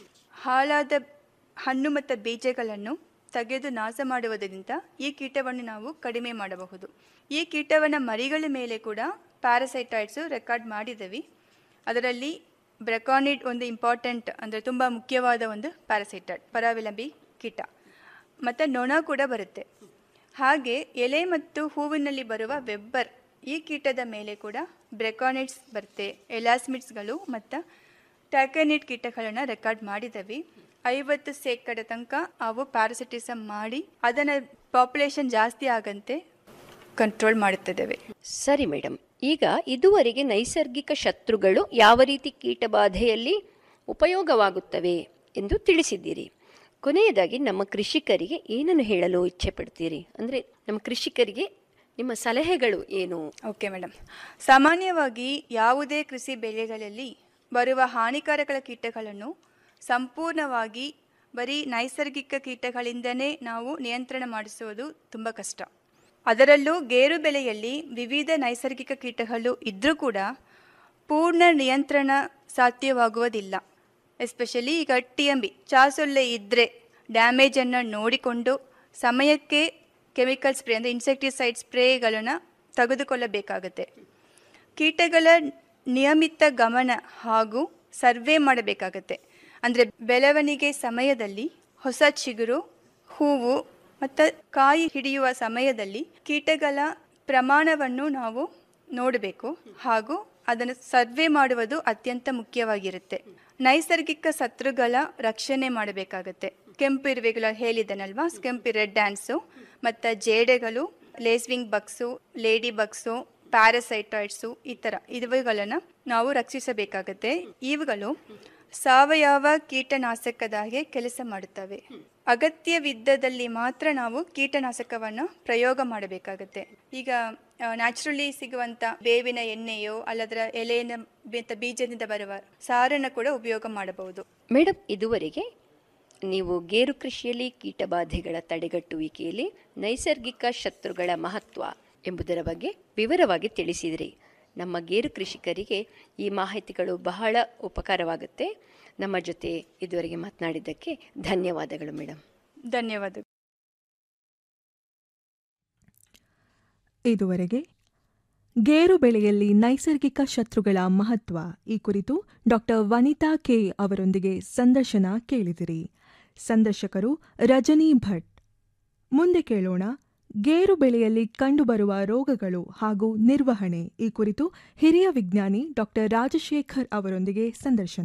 ಹಾಳಾದ ಹಣ್ಣು ಮತ್ತು ಬೀಜಗಳನ್ನು ತೆಗೆದು ನಾಶ ಮಾಡುವುದರಿಂದ ಈ ಕೀಟವನ್ನು ನಾವು ಕಡಿಮೆ ಮಾಡಬಹುದು ಈ ಕೀಟವನ್ನು ಮರಿಗಳ ಮೇಲೆ ಕೂಡ ಪ್ಯಾರಾಸೈಟಾಯ್ಡ್ಸು ರೆಕಾರ್ಡ್ ಮಾಡಿದ್ದೀವಿ ಅದರಲ್ಲಿ ಬ್ರೆಕಾನಿಡ್ ಒಂದು ಇಂಪಾರ್ಟೆಂಟ್ ಅಂದರೆ ತುಂಬ ಮುಖ್ಯವಾದ ಒಂದು ಪ್ಯಾರಾಸೈಟಾಯ್ಡ್ ಪರಾವಿಲಂಬಿ ಕೀಟ ಮತ್ತು ನೊಣ ಕೂಡ ಬರುತ್ತೆ ಹಾಗೆ ಎಲೆ ಮತ್ತು ಹೂವಿನಲ್ಲಿ ಬರುವ ವೆಬ್ಬರ್ ಈ ಕೀಟದ ಮೇಲೆ ಕೂಡ ಬ್ರೆಕಾನಿಡ್ಸ್ ಬರುತ್ತೆ ಎಲಾಸ್ಮಿಡ್ಸ್ಗಳು ಮತ್ತು ಟ್ಯಾಕನಿಟ್ ಕೀಟಗಳನ್ನು ರೆಕಾರ್ಡ್ ಮಾಡಿದವಿ ಐವತ್ತು ಶೇಕಡ ತನಕ ಅವು ಪ್ಯಾರಾಸಿಟಿಸಮ್ ಮಾಡಿ ಅದನ್ನು ಪಾಪ್ಯುಲೇಷನ್ ಜಾಸ್ತಿ ಆಗಂತೆ ಕಂಟ್ರೋಲ್ ಮಾಡುತ್ತಿದ್ದೇವೆ ಸರಿ ಮೇಡಮ್ ಈಗ ಇದುವರೆಗೆ ನೈಸರ್ಗಿಕ ಶತ್ರುಗಳು ಯಾವ ರೀತಿ ಕೀಟಬಾಧೆಯಲ್ಲಿ ಉಪಯೋಗವಾಗುತ್ತವೆ ಎಂದು ತಿಳಿಸಿದ್ದೀರಿ ಕೊನೆಯದಾಗಿ ನಮ್ಮ ಕೃಷಿಕರಿಗೆ ಏನನ್ನು ಹೇಳಲು ಇಚ್ಛೆ ಪಡ್ತೀರಿ ಅಂದರೆ ನಮ್ಮ ಕೃಷಿಕರಿಗೆ ನಿಮ್ಮ ಸಲಹೆಗಳು ಏನು ಓಕೆ ಮೇಡಮ್ ಸಾಮಾನ್ಯವಾಗಿ ಯಾವುದೇ ಕೃಷಿ ಬೆಳೆಗಳಲ್ಲಿ ಬರುವ ಹಾನಿಕಾರಕ ಕೀಟಗಳನ್ನು ಸಂಪೂರ್ಣವಾಗಿ ಬರೀ ನೈಸರ್ಗಿಕ ಕೀಟಗಳಿಂದನೇ ನಾವು ನಿಯಂತ್ರಣ ಮಾಡಿಸುವುದು ತುಂಬ ಕಷ್ಟ ಅದರಲ್ಲೂ ಗೇರು ಬೆಳೆಯಲ್ಲಿ ವಿವಿಧ ನೈಸರ್ಗಿಕ ಕೀಟಗಳು ಇದ್ದರೂ ಕೂಡ ಪೂರ್ಣ ನಿಯಂತ್ರಣ ಸಾಧ್ಯವಾಗುವುದಿಲ್ಲ ಎಸ್ಪೆಷಲಿ ಈಗ ಟಿ ಎಂ ಬಿ ಚಾಸೊಳ್ಳೆ ಇದ್ದರೆ ಡ್ಯಾಮೇಜನ್ನು ನೋಡಿಕೊಂಡು ಸಮಯಕ್ಕೆ ಕೆಮಿಕಲ್ ಸ್ಪ್ರೇ ಅಂದರೆ ಇನ್ಸೆಕ್ಟಿಸೈಡ್ ಸ್ಪ್ರೇಗಳನ್ನು ತೆಗೆದುಕೊಳ್ಳಬೇಕಾಗತ್ತೆ ಕೀಟಗಳ ನಿಯಮಿತ ಗಮನ ಹಾಗೂ ಸರ್ವೆ ಮಾಡಬೇಕಾಗತ್ತೆ ಅಂದರೆ ಬೆಳವಣಿಗೆ ಸಮಯದಲ್ಲಿ ಹೊಸ ಚಿಗುರು ಹೂವು ಮತ್ತು ಕಾಯಿ ಹಿಡಿಯುವ ಸಮಯದಲ್ಲಿ ಕೀಟಗಳ ಪ್ರಮಾಣವನ್ನು ನಾವು ನೋಡಬೇಕು ಹಾಗೂ ಅದನ್ನು ಸರ್ವೆ ಮಾಡುವುದು ಅತ್ಯಂತ ಮುಖ್ಯವಾಗಿರುತ್ತೆ ನೈಸರ್ಗಿಕ ಶತ್ರುಗಳ ರಕ್ಷಣೆ ಮಾಡಬೇಕಾಗತ್ತೆ ಕೆಂಪು ಇರುವೆಗಳ ಹೇಳಿದನಲ್ವಾ ಕೆಂಪು ರೆಡ್ ಡ್ಯಾನ್ಸು ಮತ್ತು ಜೇಡೆಗಳು lacewing bugs ladybugs parasitoids ಈ ಥರ ಇವುಗಳನ್ನು ನಾವು ರಕ್ಷಿಸಬೇಕಾಗತ್ತೆ ಇವುಗಳು ಸಾವಯವ ಕೀಟನಾಶಕದಾಗೆ ಕೆಲಸ ಮಾಡುತ್ತವೆ ಅಗತ್ಯವಿದ್ದದಲ್ಲಿ ಮಾತ್ರ ನಾವು ಕೀಟನಾಶಕವನ್ನು ಪ್ರಯೋಗ ಮಾಡಬೇಕಾಗತ್ತೆ ಈಗ ನ್ಯಾಚುರಲಿ ಸಿಗುವಂಥ ಬೇವಿನ ಎಣ್ಣೆಯೋ ಅಲ್ಲದರ ಎಲೆಯ ಬೆ- ಬೀಜದಿಂದ ಬರುವ ಸಾರನ್ನು ಕೂಡ ಉಪಯೋಗ ಮಾಡಬಹುದು ಮೇಡಮ್ ಇದುವರೆಗೆ ನೀವು ಗೇರು ಕೃಷಿಯಲ್ಲಿ ಕೀಟಬಾಧೆಗಳ ತಡೆಗಟ್ಟುವಿಕೆಯಲ್ಲಿ ನೈಸರ್ಗಿಕ ಶತ್ರುಗಳ ಮಹತ್ವ ಎಂಬುದರ ಬಗ್ಗೆ ವಿವರವಾಗಿ ತಿಳಿಸಿದಿರಿ ನಮ್ಮ ಗೇರು ಕೃಷಿಕರಿಗೆ ಈ ಮಾಹಿತಿಗಳು ಬಹಳ ಉಪಕಾರವಾಗುತ್ತೆ ನಮ್ಮ ಜೊತೆ ಇದುವರೆಗೆ ಮಾತನಾಡಿದ್ದಕ್ಕೆ ಧನ್ಯವಾದಗಳು ಮೇಡಮ್ ಧನ್ಯವಾದ ಇದುವರೆಗೆ ಗೇರು ಬೆಳೆಯಲ್ಲಿ ನೈಸರ್ಗಿಕ ಶತ್ರುಗಳ ಮಹತ್ವ ಈ ಕುರಿತು ಡಾಕ್ಟರ್ ವನಿತಾ ಕೆ ಅವರೊಂದಿಗೆ ಸಂದರ್ಶನ ಕೇಳಿದಿರಿ ಸಂದರ್ಶಕರು ರಜನಿ ಭಟ್ ಮುಂದೆ ಕೇಳೋಣ ಗೇರು ಬೆಳೆಯಲ್ಲಿ ಕಂಡುಬರುವ ರೋಗಗಳು ಹಾಗೂ ನಿರ್ವಹಣೆ ಈ ಕುರಿತು ಹಿರಿಯ ವಿಜ್ಞಾನಿ ಡಾಕ್ಟರ್ ರಾಜಶೇಖರ್ ಅವರೊಂದಿಗೆ ಸಂದರ್ಶನ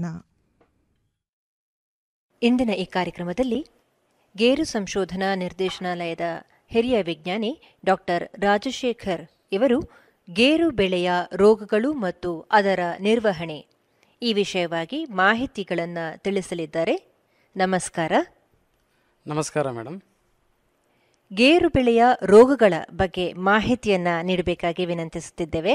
ಇಂದಿನ ಈ ಕಾರ್ಯಕ್ರಮದಲ್ಲಿ ಗೇರು ಸಂಶೋಧನಾ ನಿರ್ದೇಶನಾಲಯದ ಹಿರಿಯ ವಿಜ್ಞಾನಿ ಡಾಕ್ಟರ್ ರಾಜಶೇಖರ್ ಇವರು ಗೇರು ಬೆಳೆಯ ರೋಗಗಳು ಮತ್ತು ಅದರ ನಿರ್ವಹಣೆ ಈ ವಿಷಯವಾಗಿ ಮಾಹಿತಿಗಳನ್ನು ತಿಳಿಸಲಿದ್ದಾರೆ ನಮಸ್ಕಾರ ನಮಸ್ಕಾರ ಮೇಡಮ್ ಗೇರು ಬೆಳೆಯ ರೋಗಗಳ ಬಗ್ಗೆ ಮಾಹಿತಿಯನ್ನ ನೀಡಬೇಕಾಗಿ ವಿನಂತಿಸುತ್ತಿದ್ದೇವೆ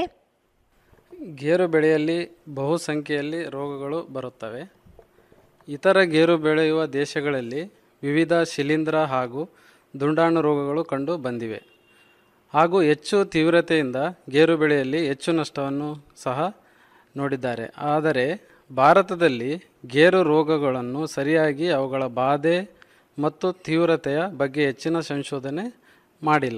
ಗೇರು ಬೆಳೆಯಲ್ಲಿ ಬಹುಸಂಖ್ಯೆಯಲ್ಲಿ ರೋಗಗಳು ಬರುತ್ತವೆ ಇತರ ಗೇರು ಬೆಳೆಯುವ ದೇಶಗಳಲ್ಲಿ ವಿವಿಧ ಶಿಲೀಂಧ್ರ ಹಾಗೂ ದುಂಡಾಣು ರೋಗಗಳು ಕಂಡು ಬಂದಿವೆ ಹಾಗೂ ಹೆಚ್ಚು ತೀವ್ರತೆಯಿಂದ ಗೇರು ಬೆಳೆಯಲ್ಲಿ ಹೆಚ್ಚು ನಷ್ಟವನ್ನು ಸಹ ನೋಡಿದ್ದಾರೆ ಆದರೆ ಭಾರತದಲ್ಲಿ ಗೇರು ರೋಗಗಳನ್ನು ಸರಿಯಾಗಿ ಅವುಗಳ ಬಾಧೆ ಮತ್ತು ತೀವ್ರತೆಯ ಬಗ್ಗೆ ಹೆಚ್ಚಿನ ಸಂಶೋಧನೆ ಮಾಡಿಲ್ಲ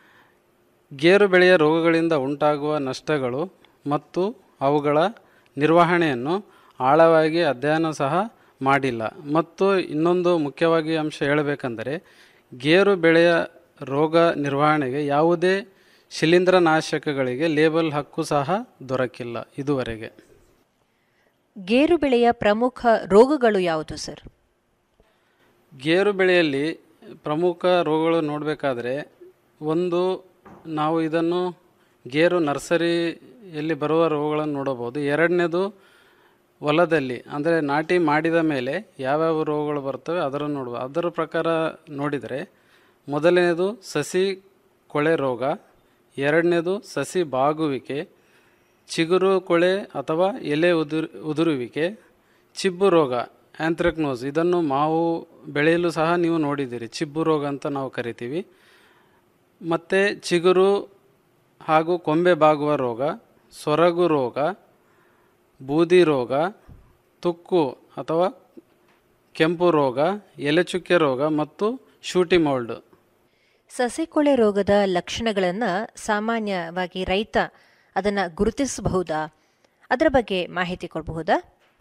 ಗೇರು ಬೆಳೆಯ ರೋಗಗಳಿಂದ ಉಂಟಾಗುವ ನಷ್ಟಗಳು ಮತ್ತು ಅವುಗಳ ನಿರ್ವಹಣೆಯನ್ನು ಆಳವಾಗಿ ಅಧ್ಯಯನ ಸಹ ಮಾಡಿಲ್ಲ ಮತ್ತು ಇನ್ನೊಂದು ಮುಖ್ಯವಾಗಿ ಅಂಶ ಹೇಳಬೇಕೆಂದರೆ ಗೇರು ಬೆಳೆಯ ರೋಗ ನಿರ್ವಹಣೆಗೆ ಯಾವುದೇ ಶಿಲೀಂಧ್ರನಾಶಕಗಳಿಗೆ ಲೇಬಲ್ ಹಕ್ಕು ಸಹ ದೊರಕಿಲ್ಲ ಇದುವರೆಗೆ ಗೇರು ಬೆಳೆಯ ಪ್ರಮುಖ ರೋಗಗಳು ಯಾವುದು ಸರ್ ಗೇರು ಬೆಳೆಯಲ್ಲಿ ಪ್ರಮುಖ ರೋಗಗಳು ನೋಡಬೇಕಾದ್ರೆ ಒಂದು ನಾವು ಇದನ್ನು ಗೇರು ನರ್ಸರಿಯಲ್ಲಿ ಬರುವ ರೋಗಗಳನ್ನು ನೋಡಬಹುದು ಎರಡನೇದು ಹೊಲದಲ್ಲಿ ಅಂದರೆ ನಾಟಿ ಮಾಡಿದ ಮೇಲೆ ಯಾವ್ಯಾವ ರೋಗಗಳು ಬರ್ತವೆ ಅದನ್ನು ನೋಡ್ಬೋದು ಅದರ ಪ್ರಕಾರ ನೋಡಿದರೆ ಮೊದಲನೇದು ಸಸಿ ಕೊಳೆ ರೋಗ ಎರಡನೇದು ಸಸಿ ಬಾಗುವಿಕೆ ಚಿಗುರು ಕೊಳೆ ಅಥವಾ ಎಲೆ ಉದುರು ಉದುರುವಿಕೆ ಚಿಬ್ಬು ರೋಗ ಆ್ಯಂಥ್ರಕ್ನೋಸ್ ಇದನ್ನು ಮಾವು ಬೆಳೆಯಲು ಸಹ ನೀವು ನೋಡಿದ್ದೀರಿ ಚಿಬ್ಬು ರೋಗ ಅಂತ ನಾವು ಕರಿತೀವಿ ಮತ್ತು ಚಿಗುರು ಹಾಗೂ ಕೊಂಬೆ ಬಾಗುವ ರೋಗ ಸೊರಗು ರೋಗ ಬೂದಿ ರೋಗ ತುಕ್ಕು ಅಥವಾ ಕೆಂಪು ರೋಗ ಎಲೆಚುಕ್ಕೆ ರೋಗ ಮತ್ತು ಶೂಟಿ ಮೌಲ್ಡ್ ಸಸಿಕೊಳೆ ರೋಗದ ಲಕ್ಷಣಗಳನ್ನು ಸಾಮಾನ್ಯವಾಗಿ ರೈತ ಅದನ್ನು ಗುರುತಿಸಬಹುದಾ ಅದರ ಬಗ್ಗೆ ಮಾಹಿತಿ ಕೊಡಬಹುದಾ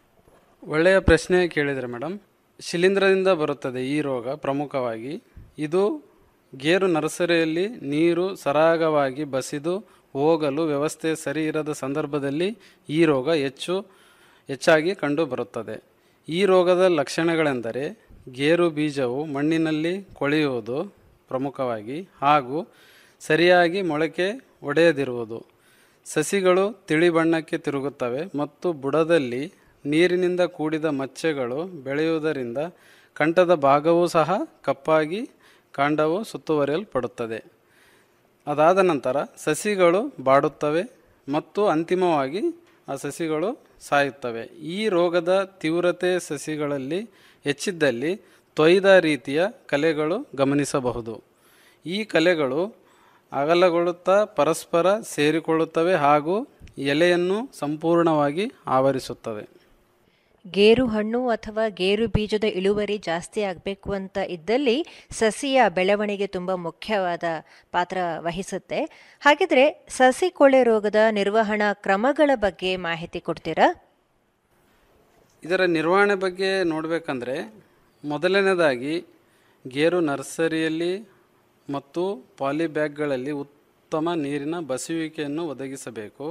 ಒಳ್ಳೆಯ ಪ್ರಶ್ನೆ ಕೇಳಿದರೆ ಮೇಡಮ್ ಶಿಲೀಂಧ್ರದಿಂದ ಬರುತ್ತದೆ ಈ ರೋಗ ಪ್ರಮುಖವಾಗಿ ಇದು ಗೇರು ನರ್ಸರಿಯಲ್ಲಿ ನೀರು ಸರಾಗವಾಗಿ ಬಸಿದು ಹೋಗಲು ವ್ಯವಸ್ಥೆ ಸರಿ ಇರದ ಸಂದರ್ಭದಲ್ಲಿ ಈ ರೋಗ ಹೆಚ್ಚು ಹೆಚ್ಚಾಗಿ ಕಂಡುಬರುತ್ತದೆ ಈ ರೋಗದ ಲಕ್ಷಣಗಳೆಂದರೆ ಗೇರು ಬೀಜವು ಮಣ್ಣಿನಲ್ಲಿ ಕೊಳೆಯುವುದು ಪ್ರಮುಖವಾಗಿ ಹಾಗೂ ಸರಿಯಾಗಿ ಮೊಳಕೆ ಒಡೆಯದಿರುವುದು ಸಸಿಗಳು ತಿಳಿ ಬಣ್ಣಕ್ಕೆ ತಿರುಗುತ್ತವೆ ಮತ್ತು ಬುಡದಲ್ಲಿ ನೀರಿನಿಂದ ಕೂಡಿದ ಮಚ್ಚೆಗಳು ಬೆಳೆಯುವುದರಿಂದ ಕಂಠದ ಭಾಗವೂ ಸಹ ಕಪ್ಪಾಗಿ ಕಾಂಡವು ಸುತ್ತುವರಿಯಲ್ಪಡುತ್ತದೆ ಅದಾದ ನಂತರ ಸಸಿಗಳು ಬಾಡುತ್ತವೆ ಮತ್ತು ಅಂತಿಮವಾಗಿ ಆ ಸಸಿಗಳು ಸಾಯುತ್ತವೆ ಈ ರೋಗದ ತೀವ್ರತೆ ಸಸಿಗಳಲ್ಲಿ ಹೆಚ್ಚಿದ್ದಲ್ಲಿ ತೊಯ್ದ ರೀತಿಯ ಕಲೆಗಳು ಗಮನಿಸಬಹುದು ಈ ಕಲೆಗಳು ಅಗಲಗೊಳ್ಳುತ್ತಾ ಪರಸ್ಪರ ಸೇರಿಕೊಳ್ಳುತ್ತವೆ ಹಾಗೂ ಎಲೆಯನ್ನು ಸಂಪೂರ್ಣವಾಗಿ ಆವರಿಸುತ್ತವೆ ಗೇರು ಹಣ್ಣು ಅಥವಾ ಗೇರು ಬೀಜದ ಇಳುವರಿ ಜಾಸ್ತಿ ಆಗಬೇಕು ಅಂತ ಇದ್ದಲ್ಲಿ ಸಸಿಯ ಬೆಳವಣಿಗೆ ತುಂಬ ಮುಖ್ಯವಾದ ಪಾತ್ರ ವಹಿಸುತ್ತೆ ಹಾಗಿದ್ರೆ ಸಸಿ ಕೊಳೆ ರೋಗದ ನಿರ್ವಹಣಾ ಕ್ರಮಗಳ ಬಗ್ಗೆ ಮಾಹಿತಿ ಕೊಡ್ತೀರಾ ಇದರ ನಿರ್ವಹಣೆ ಬಗ್ಗೆ ನೋಡಬೇಕಂದ್ರೆ ಮೊದಲನೇದಾಗಿ ಗೇರು ನರ್ಸರಿಯಲ್ಲಿ ಮತ್ತು ಪಾಲಿಬ್ಯಾಗ್ಗಳಲ್ಲಿ ಉತ್ತಮ ನೀರಿನ ಬಸುವಿಕೆಯನ್ನು ಒದಗಿಸಬೇಕು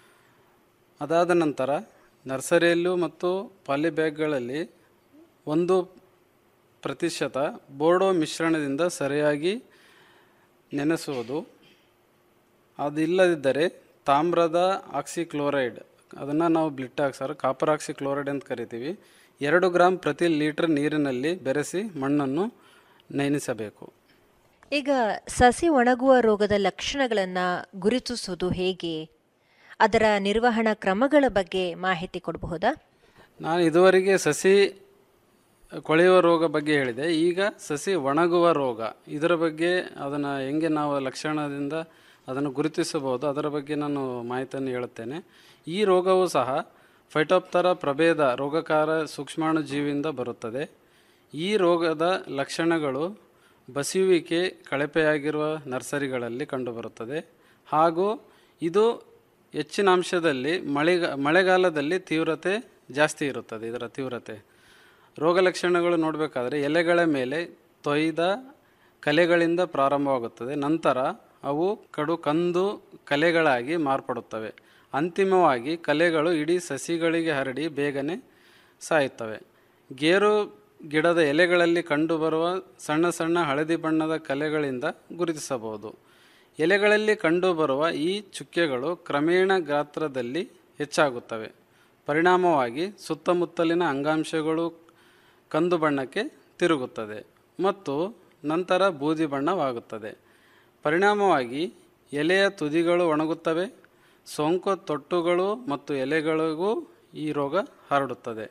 ಅದಾದ ನಂತರ ನರ್ಸರಿಯಲ್ಲೂ ಮತ್ತು ಪಾಲಿಬ್ಯಾಗ್ಗಳಲ್ಲಿ ಒಂದು ಪ್ರತಿಶತ ಬೋರ್ಡೋ ಮಿಶ್ರಣದಿಂದ ಸರಿಯಾಗಿ ನೆನೆಸುವುದು ಅದಿಲ್ಲದಿದ್ದರೆ ತಾಮ್ರದ ಆಕ್ಸಿಕ್ಲೋರೈಡ್ ಅದನ್ನು ನಾವು ಬ್ಲಿಟ್ಟಾಕ್ಸರ್ ಕಾಪರ್ ಆಕ್ಸಿಕ್ಲೋರೈಡ್ ಅಂತ ಕರಿತೀವಿ ಎರಡು ಗ್ರಾಮ್ ಪ್ರತಿ ಲೀಟರ್ ನೀರಿನಲ್ಲಿ ಬೆರೆಸಿ ಮಣ್ಣನ್ನು ನೆನೆಸಬೇಕು ಈಗ ಸಸಿ ಒಣಗುವ ರೋಗದ ಲಕ್ಷಣಗಳನ್ನು ಗುರುತಿಸುವುದು ಹೇಗೆ ಅದರ ನಿರ್ವಹಣಾ ಕ್ರಮಗಳ ಬಗ್ಗೆ ಮಾಹಿತಿ ಕೊಡಬಹುದಾ ನಾನು ಇದುವರೆಗೆ ಸಸಿ ಕೊಳೆಯುವ ರೋಗ ಬಗ್ಗೆ ಹೇಳಿದೆ ಈಗ ಸಸಿ ಒಣಗುವ ರೋಗ ಇದರ ಬಗ್ಗೆ ಅದನ್ನು ಹೆಂಗೆ ನಾವು ಲಕ್ಷಣದಿಂದ ಅದನ್ನು ಗುರುತಿಸಬಹುದು ಅದರ ಬಗ್ಗೆ ನಾನು ಮಾಹಿತಿಯನ್ನು ಹೇಳುತ್ತೇನೆ ಈ ರೋಗವು ಸಹ ಫೈಟೋಪ್ತರ ಪ್ರಭೇದ ರೋಗಕಾರ ಸೂಕ್ಷ್ಮಾಣು ಜೀವಿಯಿಂದ ಬರುತ್ತದೆ ಈ ರೋಗದ ಲಕ್ಷಣಗಳು ಬಸಿಯುವಿಕೆ ಕಳಪೆಯಾಗಿರುವ ನರ್ಸರಿಗಳಲ್ಲಿ ಕಂಡುಬರುತ್ತದೆ ಹಾಗೂ ಇದು ಹೆಚ್ಚಿನ ಅಂಶದಲ್ಲಿ ಮಳೆಗ ಮಳೆಗಾಲದಲ್ಲಿ ತೀವ್ರತೆ ಜಾಸ್ತಿ ಇರುತ್ತದೆ ಇದರ ತೀವ್ರತೆ ರೋಗ ಲಕ್ಷಣಗಳು ನೋಡಬೇಕಾದ್ರೆ ಎಲೆಗಳ ಮೇಲೆ ತೊಯ್ದ ಕಲೆಗಳಿಂದ ಪ್ರಾರಂಭವಾಗುತ್ತದೆ ನಂತರ ಅವು ಕಡು ಕಂದು ಕಲೆಗಳಾಗಿ ಮಾರ್ಪಡುತ್ತವೆ ಅಂತಿಮವಾಗಿ ಕಲೆಗಳು ಇಡೀ ಸಸಿಗಳಿಗೆ ಹರಡಿ ಬೇಗನೆ ಸಾಯುತ್ತವೆ ಗೇರು ಗಿಡದ ಎಲೆಗಳಲ್ಲಿ ಕಂಡುಬರುವ ಸಣ್ಣ ಸಣ್ಣ ಹಳದಿ ಬಣ್ಣದ ಕಲೆಗಳಿಂದ ಗುರುತಿಸಬಹುದು ಎಲೆಗಳಲ್ಲಿ ಕಂಡುಬರುವ ಈ ಚುಕ್ಕೆಗಳು ಕ್ರಮೇಣ ಗಾತ್ರದಲ್ಲಿ ಹೆಚ್ಚಾಗುತ್ತವೆ ಪರಿಣಾಮವಾಗಿ ಸುತ್ತಮುತ್ತಲಿನ ಅಂಗಾಂಶಗಳು ಕಂದು ಬಣ್ಣಕ್ಕೆ ತಿರುಗುತ್ತದೆ ಮತ್ತು ನಂತರ ಬೂದಿ ಬಣ್ಣವಾಗುತ್ತದೆ ಪರಿಣಾಮವಾಗಿ ಎಲೆಯ ತುದಿಗಳು ಒಣಗುತ್ತವೆ ಸೋಂಕು ತೊಟ್ಟುಗಳು ಮತ್ತು ಎಲೆಗಳಿಗೂ ಈ ರೋಗ ಹರಡುತ್ತದೆ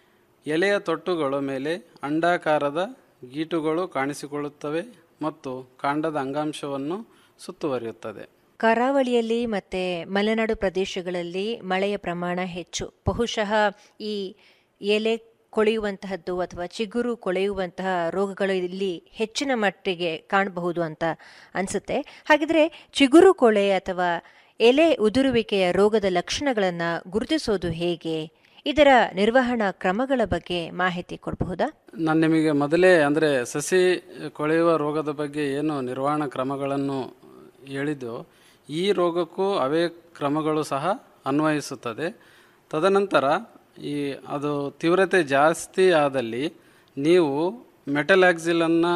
ಎಲೆಯ ತೊಟ್ಟುಗಳ ಮೇಲೆ ಅಂಡಾಕಾರದ ಗೀಟುಗಳು ಕಾಣಿಸಿಕೊಳ್ಳುತ್ತವೆ ಮತ್ತು ಕಾಂಡದ ಅಂಗಾಂಶವನ್ನು ಸುತ್ತುವರಿಯುತ್ತದೆ ಕರಾವಳಿಯಲ್ಲಿ ಮತ್ತು ಮಲೆನಾಡು ಪ್ರದೇಶಗಳಲ್ಲಿ ಮಳೆಯ ಪ್ರಮಾಣ ಹೆಚ್ಚು ಬಹುಶಃ ಈ ಎಲೆ ಕೊಳೆಯುವಂತಹದ್ದು ಅಥವಾ ಚಿಗುರು ಕೊಳೆಯುವಂತಹ ರೋಗಗಳು ಇಲ್ಲಿ ಹೆಚ್ಚಿನ ಮಟ್ಟಿಗೆ ಕಾಣಬಹುದು ಅಂತ ಅನಿಸುತ್ತೆ ಹಾಗಿದ್ರೆ ಚಿಗುರು ಕೊಳೆ ಅಥವಾ ಎಲೆ ಉದುರುವಿಕೆಯ ರೋಗದ ಲಕ್ಷಣಗಳನ್ನು ಗುರುತಿಸೋದು ಹೇಗೆ ಇದರ ನಿರ್ವಹಣಾ ಕ್ರಮಗಳ ಬಗ್ಗೆ ಮಾಹಿತಿ ಕೊಡಬಹುದಾ ನಾನು ನಿಮಗೆ ಮೊದಲೇ ಅಂದರೆ ಸಸಿ ಕೊಳೆಯುವ ರೋಗದ ಬಗ್ಗೆ ಏನು ನಿರ್ವಹಣಾ ಕ್ರಮಗಳನ್ನು ಹೇಳಿದ್ದೋ ಈ ರೋಗಕ್ಕೂ ಅವೇ ಕ್ರಮಗಳು ಸಹ ಅನ್ವಯಿಸುತ್ತದೆ ತದನಂತರ ಈ ಅದು ತೀವ್ರತೆ ಜಾಸ್ತಿ ಆದಲ್ಲಿ ನೀವು ಮೆಟಲಾಕ್ಸಿಲನ್ನು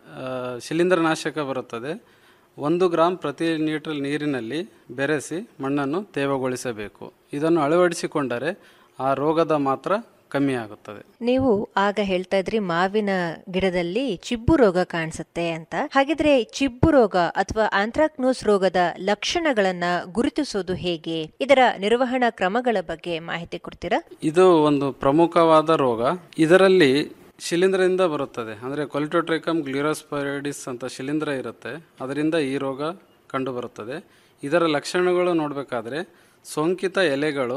ಶಿಲೀಂಧ್ರನಾಶಕ ಬರುತ್ತದೆ ಒಂದು ಗ್ರಾಂ ಪ್ರತಿ ಲೀಟರ್ ನೀರಿನಲ್ಲಿ ಬೆರೆಸಿ ಮಣ್ಣನ್ನು ತೇವಗೊಳಿಸಬೇಕು ಇದನ್ನು ಅಳವಡಿಸಿಕೊಂಡರೆ ಆ ರೋಗದ ಮಾತ್ರ ಕಮ್ಮಿ ಆಗುತ್ತದೆ ನೀವು ಆಗ ಹೇಳ್ತಾ ಇದ್ರಿ ಮಾವಿನ ಗಿಡದಲ್ಲಿ ಚಿಬ್ಬು ರೋಗ ಕಾಣಿಸುತ್ತೆ ಅಂತ ಹಾಗಿದ್ರೆ ಚಿಬ್ಬು ರೋಗ ಅಥವಾ ಆಂಥ್ರಾಕ್ನೋಸ್ ರೋಗದ ಲಕ್ಷಣಗಳನ್ನ ಗುರುತಿಸೋದು ಹೇಗೆ ಇದರ ನಿರ್ವಹಣಾ ಕ್ರಮಗಳ ಬಗ್ಗೆ ಮಾಹಿತಿ ಕೊಡ್ತೀರಾ ಇದು ಒಂದು ಪ್ರಮುಖವಾದ ರೋಗ ಇದರಲ್ಲಿ ಶಿಲೀಂಧ್ರದಿಂದ ಬರುತ್ತದೆ ಅಂದರೆ ಕೊಲಿಟೋಟ್ರೈಕಮ್ ಗ್ಲಿರೋಸ್ಪೈರಿಡಿಸ್ ಅಂತ ಶಿಲೀಂಧ್ರ ಇರುತ್ತೆ ಅದರಿಂದ ಈ ರೋಗ ಕಂಡುಬರುತ್ತದೆ ಇದರ ಲಕ್ಷಣಗಳು ನೋಡಬೇಕಾದ್ರೆ ಸೋಂಕಿತ ಎಲೆಗಳು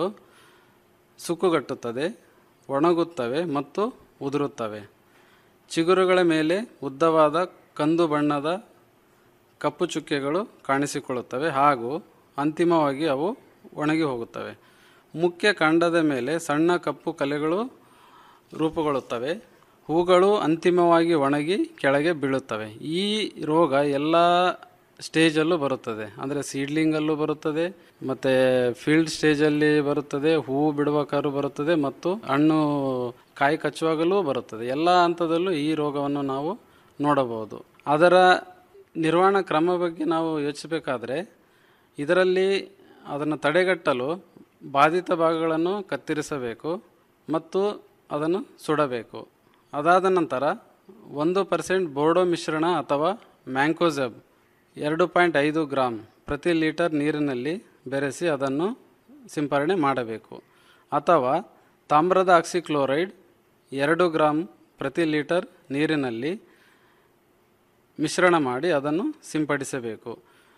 ಸುಕ್ಕುಗಟ್ಟುತ್ತದೆ ಒಣಗುತ್ತವೆ ಮತ್ತು ಉದುರುತ್ತವೆ ಚಿಗುರುಗಳ ಮೇಲೆ ಉದ್ದವಾದ ಕಂದು ಬಣ್ಣದ ಕಪ್ಪು ಚುಕ್ಕೆಗಳು ಕಾಣಿಸಿಕೊಳ್ಳುತ್ತವೆ ಹಾಗೂ ಅಂತಿಮವಾಗಿ ಅವು ಒಣಗಿ ಹೋಗುತ್ತವೆ ಮುಖ್ಯ ಕಾಂಡದ ಮೇಲೆ ಸಣ್ಣ ಕಪ್ಪು ಕಲೆಗಳು ರೂಪುಗೊಳ್ಳುತ್ತವೆ ಹೂಗಳು ಅಂತಿಮವಾಗಿ ಒಣಗಿ ಕೆಳಗೆ ಬೀಳುತ್ತವೆ ಈ ರೋಗ ಎಲ್ಲ ಸ್ಟೇಜಲ್ಲೂ ಬರುತ್ತದೆ ಅಂದರೆ ಸೀಡ್ಲಿಂಗಲ್ಲೂ ಬರುತ್ತದೆ ಮತ್ತು ಫೀಲ್ಡ್ ಸ್ಟೇಜಲ್ಲಿ ಬರುತ್ತದೆ ಹೂವು ಬಿಡುವಕಾರು ಬರುತ್ತದೆ ಮತ್ತು ಹಣ್ಣು ಕಾಯಿ ಕಚ್ಚುವಾಗಲೂ ಬರುತ್ತದೆ ಎಲ್ಲ ಹಂತದಲ್ಲೂ ಈ ರೋಗವನ್ನು ನಾವು ನೋಡಬಹುದು ಅದರ ನಿರ್ವಹಣಾ ಕ್ರಮ ಬಗ್ಗೆ ನಾವು ಯೋಚಿಸಬೇಕಾದ್ರೆ ಇದರಲ್ಲಿ ಅದನ್ನು ತಡೆಗಟ್ಟಲು ಬಾಧಿತ ಭಾಗಗಳನ್ನು ಕತ್ತರಿಸಬೇಕು ಮತ್ತು ಅದನ್ನು ಸುಡಬೇಕು ಅದಾದ ನಂತರ ಒಂದು ಪರ್ಸೆಂಟ್ ಬೋರ್ಡೋ ಮಿಶ್ರಣ ಅಥವಾ ಮ್ಯಾಂಕೋಸೆಬ್ ಎರಡು ಪಾಯಿಂಟ್ ಐದು ಗ್ರಾಮ್ ಪ್ರತಿ ಲೀಟರ್ ನೀರಿನಲ್ಲಿ ಬೆರೆಸಿ ಅದನ್ನು ಸಿಂಪರಣೆ ಮಾಡಬೇಕು ಅಥವಾ ತಾಮ್ರದ ಆಕ್ಸಿಕ್ಲೋರೈಡ್ ಎರಡು ಗ್ರಾಮ್ ಪ್ರತಿ ಲೀಟರ್ ನೀರಿನಲ್ಲಿ ಮಿಶ್ರಣ ಮಾಡಿ ಅದನ್ನು ಸಿಂಪಡಿಸಬೇಕು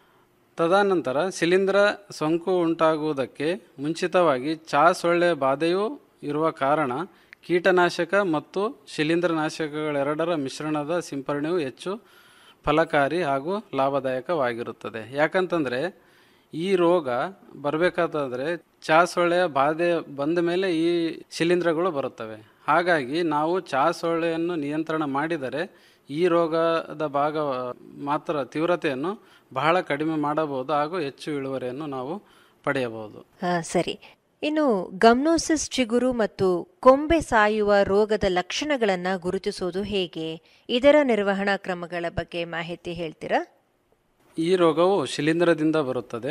ತದನಂತರ ಶಿಲೀಂಧ್ರ ಸೋಂಕು ಉಂಟಾಗುವುದಕ್ಕೆ ಮುಂಚಿತವಾಗಿ ಚಾ ಸೊಳ್ಳೆ ಬಾಧೆಯೂ ಇರುವ ಕಾರಣ ಕೀಟನಾಶಕ ಮತ್ತು ಶಿಲೀಂಧ್ರನಾಶಕಗಳೆರಡರ ಮಿಶ್ರಣದ ಸಿಂಪರಣೆಯು ಹೆಚ್ಚು ಫಲಕಾರಿ ಹಾಗೂ ಲಾಭದಾಯಕವಾಗಿರುತ್ತದೆ ಯಾಕಂತಂದರೆ ಈ ರೋಗ ಬರಬೇಕಾದ್ರೆ ಚಾ ಸೊಳ್ಳೆಯ ಬಾಧೆ ಬಂದ ಮೇಲೆ ಈ ಶಿಲೀಂಧ್ರಗಳು ಬರುತ್ತವೆ ಹಾಗಾಗಿ ನಾವು ಚಾ ಸೊಳ್ಳೆಯನ್ನು ನಿಯಂತ್ರಣ ಮಾಡಿದರೆ ಈ ರೋಗದ ಭಾಗ ಮಾತ್ರ ತೀವ್ರತೆಯನ್ನು ಬಹಳ ಕಡಿಮೆ ಮಾಡಬಹುದು ಹಾಗೂ ಹೆಚ್ಚು ಇಳುವರಿಯನ್ನು ನಾವು ಪಡೆಯಬಹುದು ಆ, ಸರಿ ಇನ್ನು ಗಮ್ನೋಸಿಸ್ ಚಿಗುರು ಮತ್ತು ಕೊಂಬೆ ಸಾಯುವ ರೋಗದ ಲಕ್ಷಣಗಳನ್ನು ಗುರುತಿಸೋದು ಹೇಗೆ ಇದರ ನಿರ್ವಹಣಾ ಕ್ರಮಗಳ ಬಗ್ಗೆ ಮಾಹಿತಿ ಹೇಳ್ತೀರಾ ಈ ರೋಗವು ಶಿಲೀಂಧ್ರದಿಂದ ಬರುತ್ತದೆ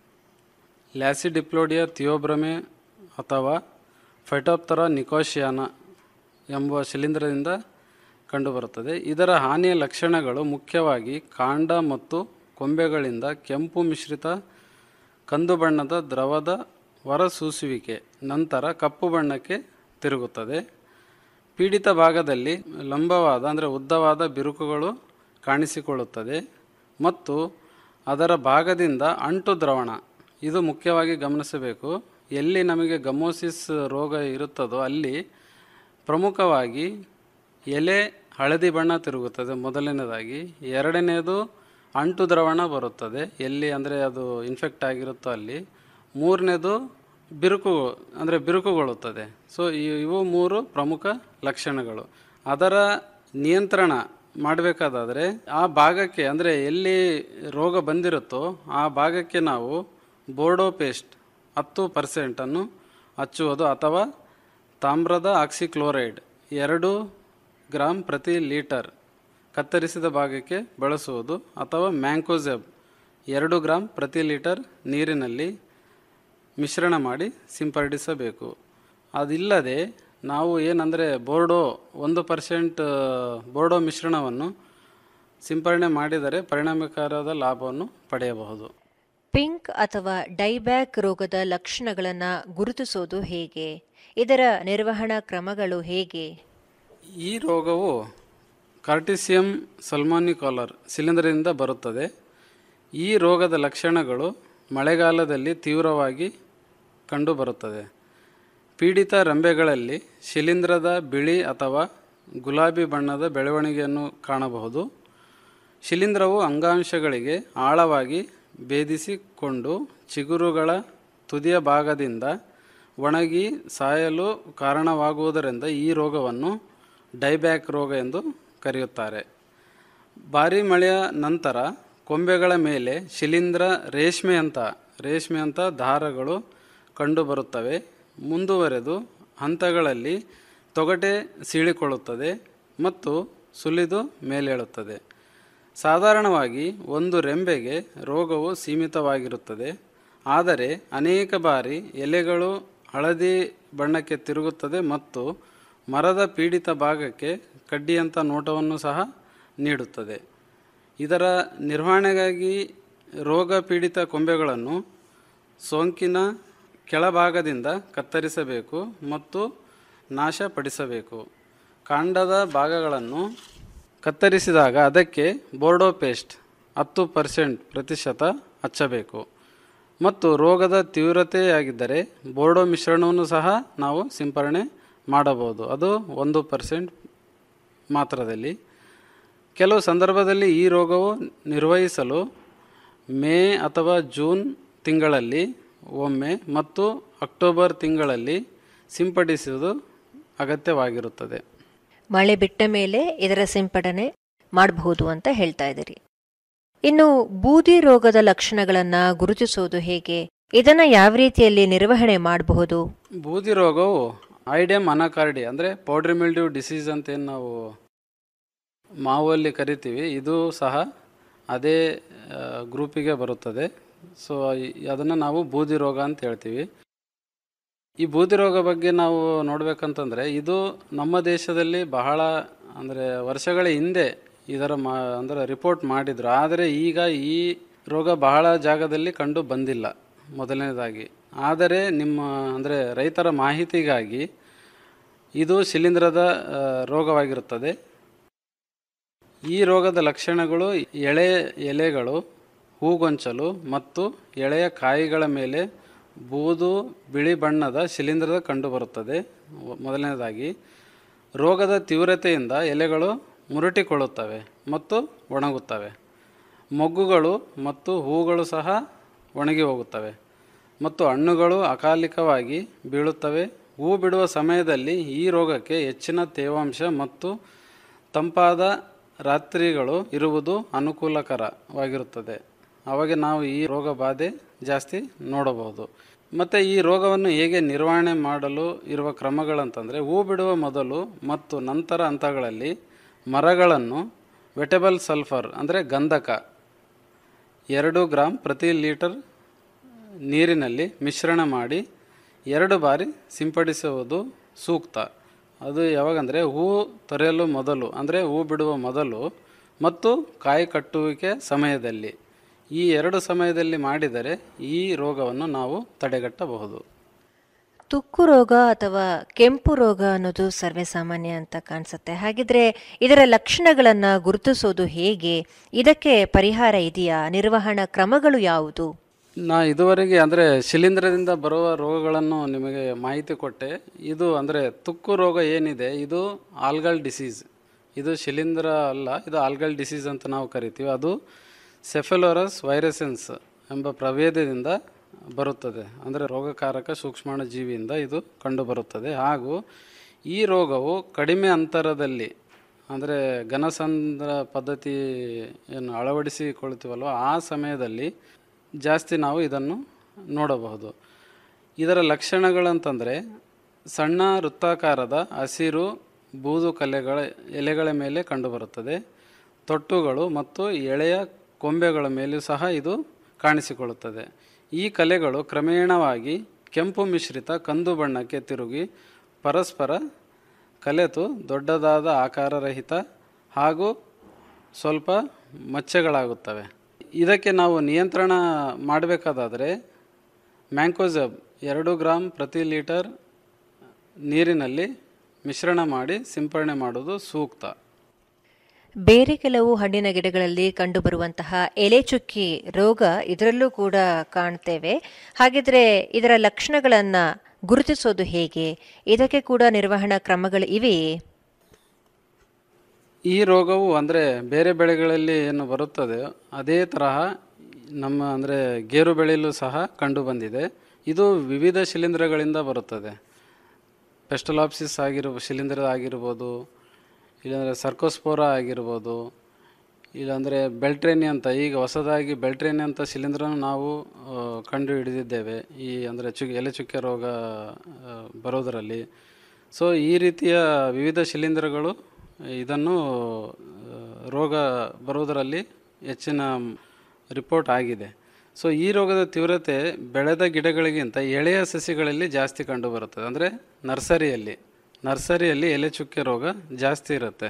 ಲ್ಯಾಸಿಡಿಪ್ಲೋಡಿಯಾ ಥಿಯೋಬ್ರಮೆ ಅಥವಾ ಫೈಟೋಪ್ತರ ನಿಕೋಶಿಯಾನ ಎಂಬ ಶಿಲೀಂಧ್ರದಿಂದ ಕಂಡುಬರುತ್ತದೆ ಇದರ ಹಾನಿಯ ಲಕ್ಷಣಗಳು ಮುಖ್ಯವಾಗಿ ಕಾಂಡ ಮತ್ತು ಕೊಂಬೆಗಳಿಂದ ಕೆಂಪು ಮಿಶ್ರಿತ ಕಂದು ಬಣ್ಣದ ದ್ರವದ ಹೊರಸೂಸುವಿಕೆ ನಂತರ ಕಪ್ಪು ಬಣ್ಣಕ್ಕೆ ತಿರುಗುತ್ತದೆ ಪೀಡಿತ ಭಾಗದಲ್ಲಿ ಲಂಬವಾದ ಅಂದರೆ ಉದ್ದವಾದ ಬಿರುಕುಗಳು ಕಾಣಿಸಿಕೊಳ್ಳುತ್ತದೆ ಮತ್ತು ಅದರ ಭಾಗದಿಂದ ಅಂಟು ದ್ರವಣ ಇದು ಮುಖ್ಯವಾಗಿ ಗಮನಿಸಬೇಕು ಎಲ್ಲಿ ನಮಗೆ ಗಮೋಸಿಸ್ ರೋಗ ಇರುತ್ತದೋ ಅಲ್ಲಿ ಪ್ರಮುಖವಾಗಿ ಎಲೆ ಹಳದಿ ಬಣ್ಣ ತಿರುಗುತ್ತದೆ ಮೊದಲನೇದಾಗಿ ಎರಡನೇದು ಅಂಟು ದ್ರವಣ ಬರುತ್ತದೆ ಎಲ್ಲಿ ಅಂದರೆ ಅದು ಇನ್ಫೆಕ್ಟ್ ಆಗಿರುತ್ತೋ ಅಲ್ಲಿ ಮೂರನೇದು ಬಿರುಕು ಅಂದರೆ ಬಿರುಕುಗೊಳ್ಳುತ್ತದೆ ಸೊ ಇವು ಮೂರು ಪ್ರಮುಖ ಲಕ್ಷಣಗಳು ಅದರ ನಿಯಂತ್ರಣ ಮಾಡಬೇಕಾದಾದರೆ ಆ ಭಾಗಕ್ಕೆ ಅಂದರೆ ಎಲ್ಲಿ ರೋಗ ಬಂದಿರುತ್ತೋ ಆ ಭಾಗಕ್ಕೆ ನಾವು ಬೋರ್ಡೋ ಪೇಸ್ಟ್ ಹತ್ತು ಪರ್ಸೆಂಟನ್ನು ಹಚ್ಚುವುದು ಅಥವಾ ತಾಮ್ರದ ಆಕ್ಸಿಕ್ಲೋರೈಡ್ ಎರಡು ಗ್ರಾಮ್ ಪ್ರತಿ ಲೀಟರ್ ಕತ್ತರಿಸಿದ ಭಾಗಕ್ಕೆ ಬಳಸುವುದು ಅಥವಾ ಮ್ಯಾಂಕೋಸೆಬ್ ಎರಡು ಗ್ರಾಮ್ ಪ್ರತಿ ಲೀಟರ್ ನೀರಿನಲ್ಲಿ ಮಿಶ್ರಣ ಮಾಡಿ ಸಿಂಪಡಿಸಬೇಕು ಅದಿಲ್ಲದೆ ನಾವು ಏನಂದರೆ ಬೋರ್ಡೋ ಒಂದು ಪರ್ಸೆಂಟ್ ಬೋರ್ಡೋ ಮಿಶ್ರಣವನ್ನು ಸಿಂಪರಣೆ ಮಾಡಿದರೆ ಪರಿಣಾಮಕಾರದ ಲಾಭವನ್ನು ಪಡೆಯಬಹುದು ಪಿಂಕ್ ಅಥವಾ ಡೈಬ್ಯಾಕ್ ರೋಗದ ಲಕ್ಷಣಗಳನ್ನು ಗುರುತಿಸೋದು ಹೇಗೆ ಇದರ ನಿರ್ವಹಣಾ ಕ್ರಮಗಳು ಹೇಗೆ ಈ ರೋಗವು ಕಾರ್ಟಿಸಿಯಂ ಸಲ್ಮಾನಿಕಾಲರ್ ಶಿಲೀಂಧ್ರದಿಂದ ಬರುತ್ತದೆ ಈ ರೋಗದ ಲಕ್ಷಣಗಳು ಮಳೆಗಾಲದಲ್ಲಿ ತೀವ್ರವಾಗಿ ಕಂಡುಬರುತ್ತದೆ ಪೀಡಿತ ರೆಂಬೆಗಳಲ್ಲಿ ಶಿಲೀಂಧ್ರದ ಬಿಳಿ ಅಥವಾ ಗುಲಾಬಿ ಬಣ್ಣದ ಬೆಳವಣಿಗೆಯನ್ನು ಕಾಣಬಹುದು ಶಿಲೀಂಧ್ರವು ಅಂಗಾಂಶಗಳಿಗೆ ಆಳವಾಗಿ ಭೇದಿಸಿಕೊಂಡು ಚಿಗುರುಗಳ ತುದಿಯ ಭಾಗದಿಂದ ಒಣಗಿ ಸಾಯಲು ಕಾರಣವಾಗುವುದರಿಂದ ಈ ರೋಗವನ್ನು ಡೈಬ್ಯಾಕ್ ರೋಗ ಎಂದು ಕರೆಯುತ್ತಾರೆ ಭಾರಿ ಮಳೆಯ ನಂತರ ಕೊಂಬೆಗಳ ಮೇಲೆ ಶಿಲೀಂಧ್ರ ರೇಷ್ಮೆಯಂಥ ರೇಷ್ಮೆಯಂಥ ದಾರಗಳು ಕಂಡುಬರುತ್ತವೆ ಮುಂದುವರೆದು ಹಂತಗಳಲ್ಲಿ ತೊಗಟೆ ಸೀಳಿಕೊಳ್ಳುತ್ತದೆ ಮತ್ತು ಸುಲಿದು ಮೇಲೇಳುತ್ತದೆ ಸಾಧಾರಣವಾಗಿ ಒಂದು ರೆಂಬೆಗೆ ರೋಗವು ಸೀಮಿತವಾಗಿರುತ್ತದೆ ಆದರೆ ಅನೇಕ ಬಾರಿ ಎಲೆಗಳು ಹಳದಿ ಬಣ್ಣಕ್ಕೆ ತಿರುಗುತ್ತದೆ ಮತ್ತು ಮರದ ಪೀಡಿತ ಭಾಗಕ್ಕೆ ಕಡ್ಡಿಯಂಥ ನೋಟವನ್ನು ಸಹ ನೀಡುತ್ತದೆ ಇದರ ನಿರ್ವಹಣೆಗಾಗಿ ರೋಗ ಪೀಡಿತ ಕೊಂಬೆಗಳನ್ನು ಸೋಂಕಿನ ಕೆಳಭಾಗದಿಂದ ಕತ್ತರಿಸಬೇಕು ಮತ್ತು ನಾಶಪಡಿಸಬೇಕು ಕಾಂಡದ ಭಾಗಗಳನ್ನು ಕತ್ತರಿಸಿದಾಗ ಅದಕ್ಕೆ ಬೋರ್ಡೋ ಪೇಸ್ಟ್ ಹತ್ತು ಪರ್ಸೆಂಟ್ ಪ್ರತಿಶತ ಹಚ್ಚಬೇಕು ಮತ್ತು ರೋಗದ ತೀವ್ರತೆಯಾಗಿದ್ದರೆ ಬೋರ್ಡೋ ಮಿಶ್ರಣವನ್ನು ಸಹ ನಾವು ಸಿಂಪರಣೆ ಮಾಡಬಹುದು ಅದು ಒಂದು ಪರ್ಸೆಂಟ್ ಮಾತ್ರದಲ್ಲಿ ಕೆಲವು ಸಂದರ್ಭದಲ್ಲಿ ಈ ರೋಗವು ನಿರ್ವಹಿಸಲು ಮೇ ಅಥವಾ ಜೂನ್ ತಿಂಗಳಲ್ಲಿ ಒಮ್ಮೆ ಮತ್ತು ಅಕ್ಟೋಬರ್ ತಿಂಗಳಲ್ಲಿ ಸಿಂಪಡಿಸುವುದು ಅಗತ್ಯವಾಗಿರುತ್ತದೆ ಮಳೆ ಬಿಟ್ಟ ಮೇಲೆ ಇದರ ಸಿಂಪಡಣೆ ಮಾಡಬಹುದು ಅಂತ ಹೇಳ್ತಾ ಇದ್ದೀರಿ ಇನ್ನು ಬೂದಿ ರೋಗದ ಲಕ್ಷಣಗಳನ್ನು ಗುರುತಿಸೋದು ಹೇಗೆ ಇದನ್ನ ಯಾವ ರೀತಿಯಲ್ಲಿ ನಿರ್ವಹಣೆ ಮಾಡಬಹುದು ಬೂದಿ ರೋಗವು ಐಡೆಮ್ ಅನಕಾರ್ಡಿ ಅಂದರೆ ಪೌಡ್ರಿ ಮಿಲ್ಡ್ಯೂ ಡಿಸೀಸ್ ಅಂತ ಏನು ನಾವು ಮಾವಲ್ಲಿ ಕರಿತೀವಿ ಇದು ಸಹ ಅದೇ ಆ, ಗ್ರೂಪಿಗೆ ಬರುತ್ತದೆ ಸೊ ಅದನ್ನು ನಾವು ಬೂದಿ ರೋಗ ಅಂತ ಹೇಳ್ತೀವಿ ಈ ಬೂದಿ ರೋಗ ಬಗ್ಗೆ ನಾವು ನೋಡ್ಬೇಕಂತಂದ್ರೆ ಇದು ನಮ್ಮ ದೇಶದಲ್ಲಿ ಬಹಳ ಅಂದರೆ ವರ್ಷಗಳ ಹಿಂದೆ ಇದರ ಮಾ ಅಂದರೆ ರಿಪೋರ್ಟ್ ಮಾಡಿದ್ರು ಆದರೆ ಈಗ ಈ ರೋಗ ಬಹಳ ಜಾಗದಲ್ಲಿ ಕಂಡು ಬಂದಿಲ್ಲ ಮೊದಲನೇದಾಗಿ ಆದರೆ ನಿಮ್ಮ ಅಂದರೆ ರೈತರ ಮಾಹಿತಿಗಾಗಿ ಇದು ಶಿಲೀಂಧ್ರದ ಆ, ರೋಗವಾಗಿರುತ್ತದೆ ಈ ರೋಗದ ಲಕ್ಷಣಗಳು ಎಳೆ ಎಲೆಗಳು ಹೂಗೊಂಚಲು ಮತ್ತು ಎಳೆಯ ಕಾಯಿಗಳ ಮೇಲೆ ಬೂದು ಬಿಳಿ ಬಣ್ಣದ ಶಿಲೀಂಧ್ರದ ಕಂಡುಬರುತ್ತದೆ ಮೊದಲನೇದಾಗಿ ರೋಗದ ತೀವ್ರತೆಯಿಂದ ಎಲೆಗಳು ಮುರುಟಿಕೊಳ್ಳುತ್ತವೆ ಮತ್ತು ಒಣಗುತ್ತವೆ ಮೊಗ್ಗುಗಳು ಮತ್ತು ಹೂಗಳು ಸಹ ಒಣಗಿ ಹೋಗುತ್ತವೆ ಮತ್ತು ಹಣ್ಣುಗಳು ಅಕಾಲಿಕವಾಗಿ ಬೀಳುತ್ತವೆ ಹೂ ಬಿಡುವ ಸಮಯದಲ್ಲಿ ಈ ರೋಗಕ್ಕೆ ಹೆಚ್ಚಿನ ತೇವಾಂಶ ಮತ್ತು ತಂಪಾದ ರಾತ್ರಿಗಳು ಇರುವುದು ಅನುಕೂಲಕರವಾಗಿರುತ್ತದೆ ಅವಾಗ ನಾವು ಈ ರೋಗ ಬಾಧೆ ಜಾಸ್ತಿ ನೋಡಬಹುದು ಮತ್ತು ಈ ರೋಗವನ್ನು ಹೇಗೆ ನಿರ್ವಹಣೆ ಮಾಡಲು ಇರುವ ಕ್ರಮಗಳಂತಂದರೆ ಹೂ ಬಿಡುವ ಮೊದಲು ಮತ್ತು ನಂತರ ಹಂತಗಳಲ್ಲಿ ಮರಗಳನ್ನು ವೆಟಬಲ್ ಸಲ್ಫರ್ ಅಂದರೆ ಗಂಧಕ ಎರಡು ಗ್ರಾಮ್ ಪ್ರತಿ ಲೀಟರ್ ನೀರಿನಲ್ಲಿ ಮಿಶ್ರಣ ಮಾಡಿ ಎರಡು ಬಾರಿ ಸಿಂಪಡಿಸುವುದು ಸೂಕ್ತ ಅದು ಯಾವಾಗಂದರೆ ಹೂ ತೊರೆಯಲು ಮೊದಲು ಅಂದರೆ ಹೂ ಬಿಡುವ ಮೊದಲು ಮತ್ತು ಕಾಯಿ ಕಟ್ಟುವಿಕೆ ಸಮಯದಲ್ಲಿ ಈ ಎರಡು ಸಮಯದಲ್ಲಿ ಮಾಡಿದರೆ ಈ ರೋಗವನ್ನು ನಾವು ತಡೆಗಟ್ಟಬಹುದು ತುಕ್ಕು ರೋಗ ಅಥವಾ ಕೆಂಪು ರೋಗ ಅನ್ನೋದು ಸರ್ವೇ ಸಾಮಾನ್ಯ ಅಂತ ಕಾಣಿಸುತ್ತೆ ಹಾಗಿದ್ರೆ ಇದರ ಲಕ್ಷಣಗಳನ್ನು ಗುರುತಿಸೋದು ಹೇಗೆ ಇದಕ್ಕೆ ಪರಿಹಾರ ಇದೆಯಾ ನಿರ್ವಹಣಾ ಕ್ರಮಗಳು ಯಾವುದು ನಾ ಇದುವರೆಗೆ ಅಂದರೆ ಶಿಲೀಂಧ್ರದಿಂದ ಬರುವ ರೋಗಗಳನ್ನು ನಿಮಗೆ ಮಾಹಿತಿ ಕೊಟ್ಟೆ ಇದು ಅಂದರೆ ತುಕ್ಕು ರೋಗ ಏನಿದೆ ಇದು ಆಲ್ಗಲ್ ಡಿಸೀಸ್ ಇದು ಶಿಲೀಂಧ್ರ ಅಲ್ಲ ಇದು ಆಲ್ಗಲ್ ಡಿಸೀಸ್ ಅಂತ ನಾವು ಕರಿತೀವಿ ಅದು ಸೆಫೆಲೋರಸ್ ವೈರಸೆನ್ಸ್ ಎಂಬ ಪ್ರಭೇದದಿಂದ ಬರುತ್ತದೆ ಅಂದರೆ ರೋಗಕಾರಕ ಸೂಕ್ಷ್ಮಾಣು ಜೀವಿಯಿಂದ ಇದು ಕಂಡುಬರುತ್ತದೆ ಹಾಗೂ ಈ ರೋಗವು ಕಡಿಮೆ ಅಂತರದಲ್ಲಿ ಅಂದರೆ ಘನಸಂದ್ರ ಪದ್ಧತಿ ಏನು ಅಳವಡಿಸಿಕೊಳ್ತೀವಲ್ವ ಆ ಸಮಯದಲ್ಲಿ ಜಾಸ್ತಿ ನಾವು ಇದನ್ನು ನೋಡಬಹುದು ಇದರ ಲಕ್ಷಣಗಳಂತಂದರೆ ಸಣ್ಣ ವೃತ್ತಾಕಾರದ ಹಸಿರು ಬೂದು ಕಲೆಗಳ ಎಲೆಗಳ ಮೇಲೆ ಕಂಡುಬರುತ್ತದೆ ತೊಟ್ಟುಗಳು ಮತ್ತು ಎಳೆಯ ಕೊಂಬೆಗಳ ಮೇಲೂ ಸಹ ಇದು ಕಾಣಿಸಿಕೊಳ್ಳುತ್ತದೆ ಈ ಕಲೆಗಳು ಕ್ರಮೇಣವಾಗಿ ಕೆಂಪು ಮಿಶ್ರಿತ ಕಂದು ಬಣ್ಣಕ್ಕೆ ತಿರುಗಿ ಪರಸ್ಪರ ಕಲೆತು ದೊಡ್ಡದಾದ ಆಕಾರರಹಿತ ಹಾಗೂ ಸ್ವಲ್ಪ ಮಚ್ಚೆಗಳಾಗುತ್ತವೆ ಇದಕ್ಕೆ ನಾವು ನಿಯಂತ್ರಣ ಮಾಡಬೇಕಾದಾದರೆ ಮ್ಯಾಂಕೋಸಬ್ ಎರಡು ಗ್ರಾಮ್ ಪ್ರತಿ ಲೀಟರ್ ನೀರಿನಲ್ಲಿ ಮಿಶ್ರಣ ಮಾಡಿ ಸಿಂಪರಣೆ ಮಾಡುವುದು ಸೂಕ್ತ ಬೇರೆ ಕೆಲವು ಹಣ್ಣಿನ ಗಿಡಗಳಲ್ಲಿ ಕಂಡುಬರುವಂತಹ ಎಲೆ ಚುಕ್ಕಿ ರೋಗ ಇದರಲ್ಲೂ ಕೂಡ ಕಾಣ್ತೇವೆ ಹಾಗಿದ್ರೆ ಇದರ ಲಕ್ಷಣಗಳನ್ನು ಗುರುತಿಸೋದು ಹೇಗೆ ಇದಕ್ಕೆ ಕೂಡ ನಿರ್ವಹಣಾ ಕ್ರಮಗಳು ಇವೆಯೇ ಈ ರೋಗವು ಅಂದರೆ ಬೇರೆ ಬೆಳೆಗಳಲ್ಲಿ ಏನು ಬರುತ್ತದೆ ಅದೇ ತರಹ ನಮ್ಮ ಅಂದರೆ ಗೇರು ಬೆಳೆಯಲು ಸಹ ಕಂಡುಬಂದಿದೆ ಇದು ವಿವಿಧ ಶಿಲೀಂಧ್ರಗಳಿಂದ ಬರುತ್ತದೆ ಪೆಸ್ಟಲಾಪ್ಸಿಸ್ ಆಗಿರೋ ಶಿಲೀಂಧ್ರ ಆಗಿರ್ಬೋದು ಇಲ್ಲಾಂದರೆ ಸರ್ಕೋಸ್ಪೋರಾ ಆಗಿರ್ಬೋದು ಇಲ್ಲಾಂದರೆ ಬೆಲ್ಟ್ರೇನಿ ಅಂತ ಈಗ ಹೊಸದಾಗಿ ಬೆಲ್ಟ್ರೇನಿ ಅಂತ ಶಿಲೀಂಧ್ರನ ನಾವು ಆ, ಕಂಡು ಹಿಡಿದಿದ್ದೇವೆ ಈ ಅಂದರೆ ಚು ಎಲೆ ಚುಕ್ಕೆ ರೋಗ ಆ, ಬರೋದರಲ್ಲಿ ಸೊ ಈ ರೀತಿಯ ವಿವಿಧ ಶಿಲೀಂಧ್ರಗಳು ಇದನ್ನು ಆ, ರೋಗ ಬರುವುದರಲ್ಲಿ ಹೆಚ್ಚಿನ ರಿಪೋರ್ಟ್ ಆಗಿದೆ ಸೊ ಈ ರೋಗದ ತೀವ್ರತೆ ಬೆಳೆದ ಗಿಡಗಳಿಗಿಂತ ಎಳೆಯ ಸಸಿಗಳಲ್ಲಿ ಜಾಸ್ತಿ ಕಂಡುಬರುತ್ತದೆ ಅಂದರೆ ನರ್ಸರಿಯಲ್ಲಿ ನರ್ಸರಿಯಲ್ಲಿ ಎಲೆ ಚುಕ್ಕೆ ರೋಗ ಜಾಸ್ತಿ ಇರುತ್ತೆ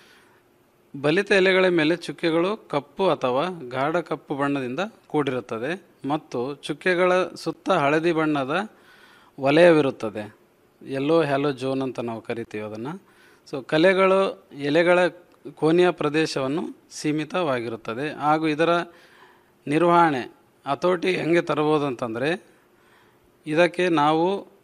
ಬಲಿತ ಎಲೆಗಳ ಮೇಲೆ ಚುಕ್ಕೆಗಳು ಕಪ್ಪು ಅಥವಾ ಗಾಢ ಕಪ್ಪು ಬಣ್ಣದಿಂದ ಕೂಡಿರುತ್ತದೆ ಮತ್ತು ಚುಕ್ಕೆಗಳ ಸುತ್ತ ಹಳದಿ ಬಣ್ಣದ ವಲಯವಿರುತ್ತದೆ ಎಲ್ಲೋ ಹ್ಯಾಲೋ ಜೋನ್ ಅಂತ ನಾವು ಕರಿತೀವಿ ಅದನ್ನು ಸೊ ಕಲೆಗಳು ಎಲೆಗಳ ಕೋನಿಯ ಪ್ರದೇಶವನ್ನು ಸೀಮಿತವಾಗಿರುತ್ತದೆ ಹಾಗೂ ಇದರ ನಿರ್ವಹಣೆ ಹತೋಟಿ ಹೆಂಗೆ ತರಬಹುದು ಅಂತಂದರೆ ಇದಕ್ಕೆ ನಾವು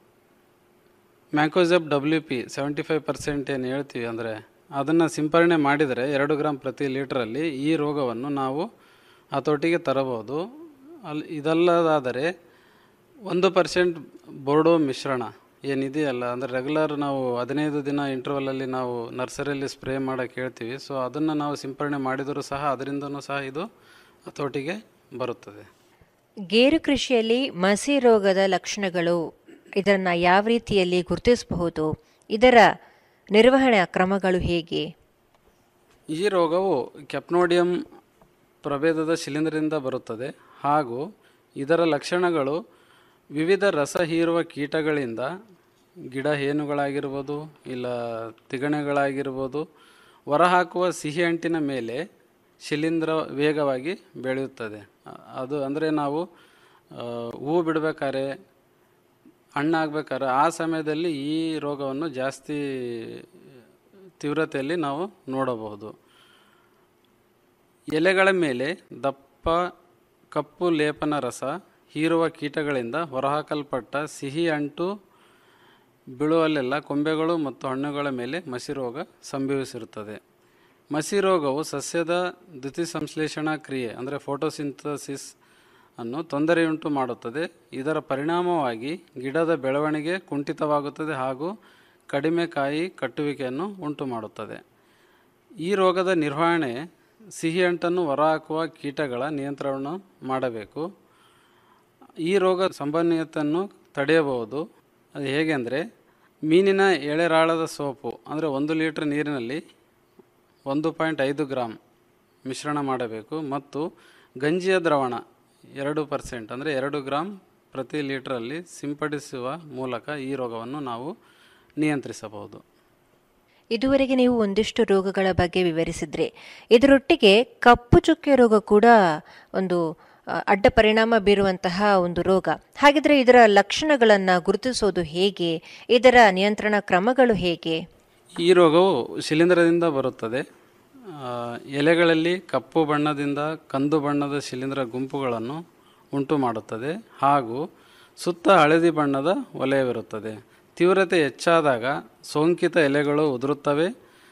mancozeb W P seventy five percent ಏನು ಹೇಳ್ತೀವಿ ಅಂದರೆ ಅದನ್ನು ಸಿಂಪರಣೆ ಮಾಡಿದರೆ ಎರಡು ಗ್ರಾಮ್ ಪ್ರತಿ ಲೀಟ್ರಲ್ಲಿ ಈ ರೋಗವನ್ನು ನಾವು ಹತೋಟಿಗೆ ತರಬಹುದು ಅಲ್ಲಿ ಇದಲ್ಲದಾದರೆ ಒಂದು ಪರ್ಸೆಂಟ್ ಬೋರ್ಡೋ ಮಿಶ್ರಣ ಏನಿದೆಯಲ್ಲ ಅಂದರೆ ರೆಗ್ಯುಲರ್ ನಾವು ಹದಿನೈದು ದಿನ ಇಂಟರ್ವಲಲ್ಲಿ ನಾವು ನರ್ಸರಿಯಲ್ಲಿ ಸ್ಪ್ರೇ ಮಾಡೋಕ್ಕೆ ಹೇಳ್ತೀವಿ ಸೊ ಅದನ್ನು ನಾವು ಸಿಂಪರಣೆ ಮಾಡಿದರೂ ಸಹ ಅದರಿಂದನೂ ಸಹ ಇದು ಹತೋಟಿಗೆ ಬರುತ್ತದೆ ಗೇರು ಕೃಷಿಯಲ್ಲಿ ಮಸಿ ರೋಗದ ಲಕ್ಷಣಗಳು ಇದನ್ನು ಯಾವ ರೀತಿಯಲ್ಲಿ ಗುರುತಿಸಬಹುದು ಇದರ ನಿರ್ವಹಣೆಯ ಕ್ರಮಗಳು ಹೇಗೆ ಈ ರೋಗವು ಕೆಪ್ನೋಡಿಯಂ ಪ್ರಭೇದದ ಶಿಲೀಂಧ್ರದಿಂದ ಬರುತ್ತದೆ ಹಾಗೂ ಇದರ ಲಕ್ಷಣಗಳು ವಿವಿಧ ರಸ ಹೀರುವ ಕೀಟಗಳಿಂದ ಗಿಡ ಹೇನುಗಳಾಗಿರ್ಬೋದು ಇಲ್ಲ ತಿಗಣೆಗಳಾಗಿರ್ಬೋದು ಹೊರಹಾಕುವ ಸಿಹಿ ಅಂಟಿನ ಮೇಲೆ ಶಿಲೀಂಧ್ರ ವೇಗವಾಗಿ ಬೆಳೆಯುತ್ತದೆ ಅ- ಅದು ಅಂದರೆ ನಾವು ಆ, ಹೂವು ಬಿಡಬೇಕಾದ್ರೆ ಹಣ್ಣಾಗಬೇಕಾದ್ರೆ ಆ ಸಮಯದಲ್ಲಿ ಈ ರೋಗವನ್ನು ಜಾಸ್ತಿ ತೀವ್ರತೆಯಲ್ಲಿ ನಾವು ನೋಡಬಹುದು ಎಲೆಗಳ ಮೇಲೆ ದಪ್ಪ ಕಪ್ಪು ಲೇಪನ ರಸ ಹೀರುವ ಕೀಟಗಳಿಂದ ಹೊರಹಾಕಲ್ಪಟ್ಟ ಸಿಹಿ ಅಂಟು ಬೀಳುವಲ್ಲೆಲ್ಲ ಕೊಂಬೆಗಳು ಮತ್ತು ಹಣ್ಣುಗಳ ಮೇಲೆ ಮಸಿ ರೋಗ ಸಂಭವಿಸಿರುತ್ತದೆ ಮಸಿ ರೋಗವು ಸಸ್ಯದ ದ್ಯುತಿಸಂಶ್ಲೇಷಣಾ ಕ್ರಿಯೆ ಅಂದರೆ ಫೋಟೋಸಿಂಥಸಿಸ್ ಅನ್ನು ತೊಂದರೆಯುಂಟು ಮಾಡುತ್ತದೆ ಇದರ ಪರಿಣಾಮವಾಗಿ ಗಿಡದ ಬೆಳವಣಿಗೆ ಕುಂಠಿತವಾಗುತ್ತದೆ ಹಾಗೂ ಕಡಿಮೆ ಕಾಯಿ ಕಟ್ಟುವಿಕೆಯನ್ನು ಉಂಟು ಮಾಡುತ್ತದೆ ಈ ರೋಗದ ನಿರ್ವಹಣೆ ಸಿಹಿ ಅಂಟನ್ನು ಹೊರಹಾಕುವ ಕೀಟಗಳ ನಿಯಂತ್ರಣ ಮಾಡಬೇಕು ಈ ರೋಗ ಸಂಭವನೀಯತೆಯನ್ನು ತಡೆಯಬಹುದು ಅದು ಹೇಗೆ ಅಂದರೆ ಮೀನಿನ ಎಳೆರಾಳದ ಸೋಪು ಅಂದರೆ ಒಂದು ಲೀಟ್ರ್ ನೀರಿನಲ್ಲಿ ಒಂದು ಪಾಯಿಂಟ್ ಐದು ಗ್ರಾಮ್ ಮಿಶ್ರಣ ಮಾಡಬೇಕು ಮತ್ತು ಗಂಜಿಯ ದ್ರವಣ ಎರಡು ಪರ್ಸೆಂಟ್ ಅಂದರೆ ಎರಡು ಗ್ರಾಮ್ ಪ್ರತಿ ಲೀಟ್ರಲ್ಲಿ ಸಿಂಪಡಿಸುವ ಮೂಲಕ ಈ ರೋಗವನ್ನು ನಾವು ನಿಯಂತ್ರಿಸಬಹುದು ಇದುವರೆಗೆ ನೀವು ಒಂದಿಷ್ಟು ರೋಗಗಳ ಬಗ್ಗೆ ವಿವರಿಸಿದ್ರಿ ಇದರೊಟ್ಟಿಗೆ ಕಪ್ಪು ಚುಕ್ಕೆ ರೋಗ ಕೂಡ ಒಂದು ಆ, ಅಡ್ಡ ಪರಿಣಾಮ ಬೀರುವಂತಹ ಒಂದು ರೋಗ ಹಾಗಿದ್ರೆ ಇದರ ಲಕ್ಷಣಗಳನ್ನು ಗುರುತಿಸೋದು ಹೇಗೆ ಇದರ ನಿಯಂತ್ರಣ ಕ್ರಮಗಳು ಹೇಗೆ ಈ ರೋಗವು ಶಿಲೀಂಧ್ರದಿಂದ ಬರುತ್ತದೆ ಆ, ಎಲೆಗಳಲ್ಲಿ ಕಪ್ಪು ಬಣ್ಣದಿಂದ ಕಂದು ಬಣ್ಣದ ಶಿಲೀಂಧ್ರ ಗುಂಪುಗಳನ್ನು ಉಂಟು ಮಾಡುತ್ತದೆ ಹಾಗೂ ಸುತ್ತ ಹಳದಿ ಬಣ್ಣದ ವಲಯವಿರುತ್ತದೆ ತೀವ್ರತೆ ಹೆಚ್ಚಾದಾಗ ಸೋಂಕಿತ ಎಲೆಗಳು ಉದುರುತ್ತವೆ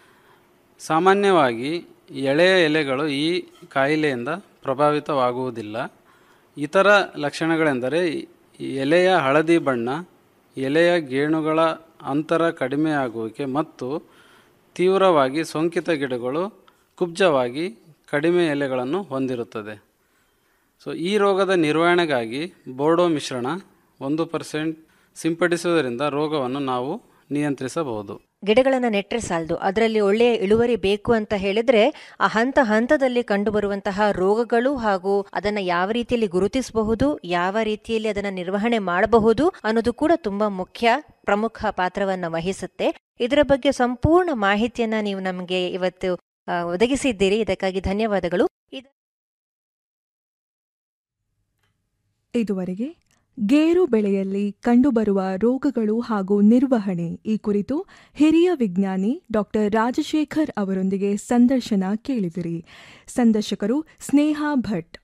ಸಾಮಾನ್ಯವಾಗಿ ಎಳೆಯ ಎಲೆಗಳು ಈ ಕಾಯಿಲೆಯಿಂದ ಪ್ರಭಾವಿತವಾಗುವುದಿಲ್ಲ ಇತರ ಲಕ್ಷಣಗಳೆಂದರೆ ಈ ಎಲೆಯ ಹಳದಿ ಬಣ್ಣ ಎಲೆಯ ಗೇಣುಗಳ ಅಂತರ ಕಡಿಮೆಯಾಗುವಿಕೆ ಮತ್ತು ತೀವ್ರವಾಗಿ ಸೋಂಕಿತ ಗಿಡಗಳು ಕುಬ್ಜವಾಗಿ ಕಡಿಮೆ ಎಲೆಗಳನ್ನು ಹೊಂದಿರುತ್ತದೆ ಸೊ ಈ ರೋಗದ ನಿರ್ವಹಣೆಗಾಗಿ ಬೋರ್ಡೋ ಮಿಶ್ರಣ ಒಂದು ಪರ್ಸೆಂಟ್ ಸಿಂಪಡಿಸುವುದರಿಂದ ರೋಗವನ್ನು ನಾವು ನಿಯಂತ್ರಿಸಬಹುದು ಗಿಡಗಳನ್ನು ನೆಟ್ಟರೆ ಸಾಲದು ಅದರಲ್ಲಿ ಒಳ್ಳೆಯ ಇಳುವರಿ ಬೇಕು ಅಂತ ಹೇಳಿದ್ರೆ ಆ ಹಂತ ಹಂತದಲ್ಲಿ ಕಂಡುಬರುವಂತಹ ರೋಗಗಳು ಹಾಗೂ ಅದನ್ನು ಯಾವ ರೀತಿಯಲ್ಲಿ ಗುರುತಿಸಬಹುದು ಯಾವ ರೀತಿಯಲ್ಲಿ ಅದನ್ನು ನಿರ್ವಹಣೆ ಮಾಡಬಹುದು ಅನ್ನೋದು ಕೂಡ ತುಂಬಾ ಮುಖ್ಯ ಪ್ರಮುಖ ಪಾತ್ರವನ್ನು ವಹಿಸುತ್ತೆ ಇದರ ಬಗ್ಗೆ ಸಂಪೂರ್ಣ ಮಾಹಿತಿಯನ್ನ ನೀವು ನಮಗೆ ಇವತ್ತು ಆ, ಒದಗಿಸಿದ್ದೀರಿ ಇದಕ್ಕಾಗಿ ಧನ್ಯವಾದಗಳು ಇದು ಇದುವರೆಗೆ ಗೇರು ಬೆಳೆಯಲ್ಲಿ ಕಂಡುಬರುವ ರೋಗಗಳು ಹಾಗೂ ನಿರ್ವಹಣೆ ಈ ಕುರಿತು ಹಿರಿಯ ವಿಜ್ಞಾನಿ ಡಾಕ್ಟರ್ ರಾಜಶೇಖರ್ ಅವರೊಂದಿಗೆ ಸಂದರ್ಶನ ಕೇಳಿದಿರಿ ಸಂದರ್ಶಕರು ಸ್ನೇಹಾ ಭಟ್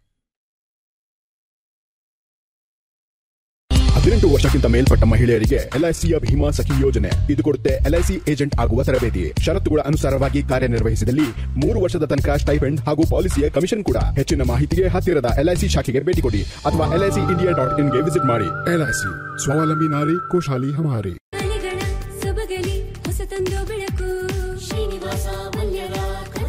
ಹದಿನೆಂಟು ವರ್ಷಕ್ಕಿಂತ ಮೇಲ್ಪಟ್ಟ ಮಹಿಳೆಯರಿಗೆ ಎಲ್ಐಸಿಯ ಭೀಮಾ ಸಖಿ ಯೋಜನೆ ಇದು ಕೊಡುತ್ತೆ ಎಲ್ಐಸಿ ಏಜೆಂಟ್ ಆಗುವ ತರಬೇತಿ ಷರತ್ತುಗಳ ಅನುಸಾರವಾಗಿ ಕಾರ್ಯನಿರ್ವಹಿಸಿದಲ್ಲಿ ಮೂರು ವರ್ಷದ ತನಕ ಸ್ಟೈಪೆಂಡ್ ಹಾಗೂ ಪಾಲಿಸಿಯ ಕಮಿಷನ್ ಕೂಡ ಹೆಚ್ಚಿನ ಮಾಹಿತಿಗೆ ಹತ್ತಿರದ ಎಲ್ಐಸಿ ಶಾಖೆಗೆ ಭೇಟಿ ಕೊಡಿ ಅಥವಾ ಎಲ್ಐಸಿ ಇಂಡಿಯಾ ಡಾಟ್ ಇನ್ಗೆ ವಿಸಿಟ್ ಮಾಡಿ ಎಲ್ಐಸಿ ಸ್ವಾವಲಂಬಿ ನಾರಿ ಕೋಶಾಲಿ ಹಮಾರಿ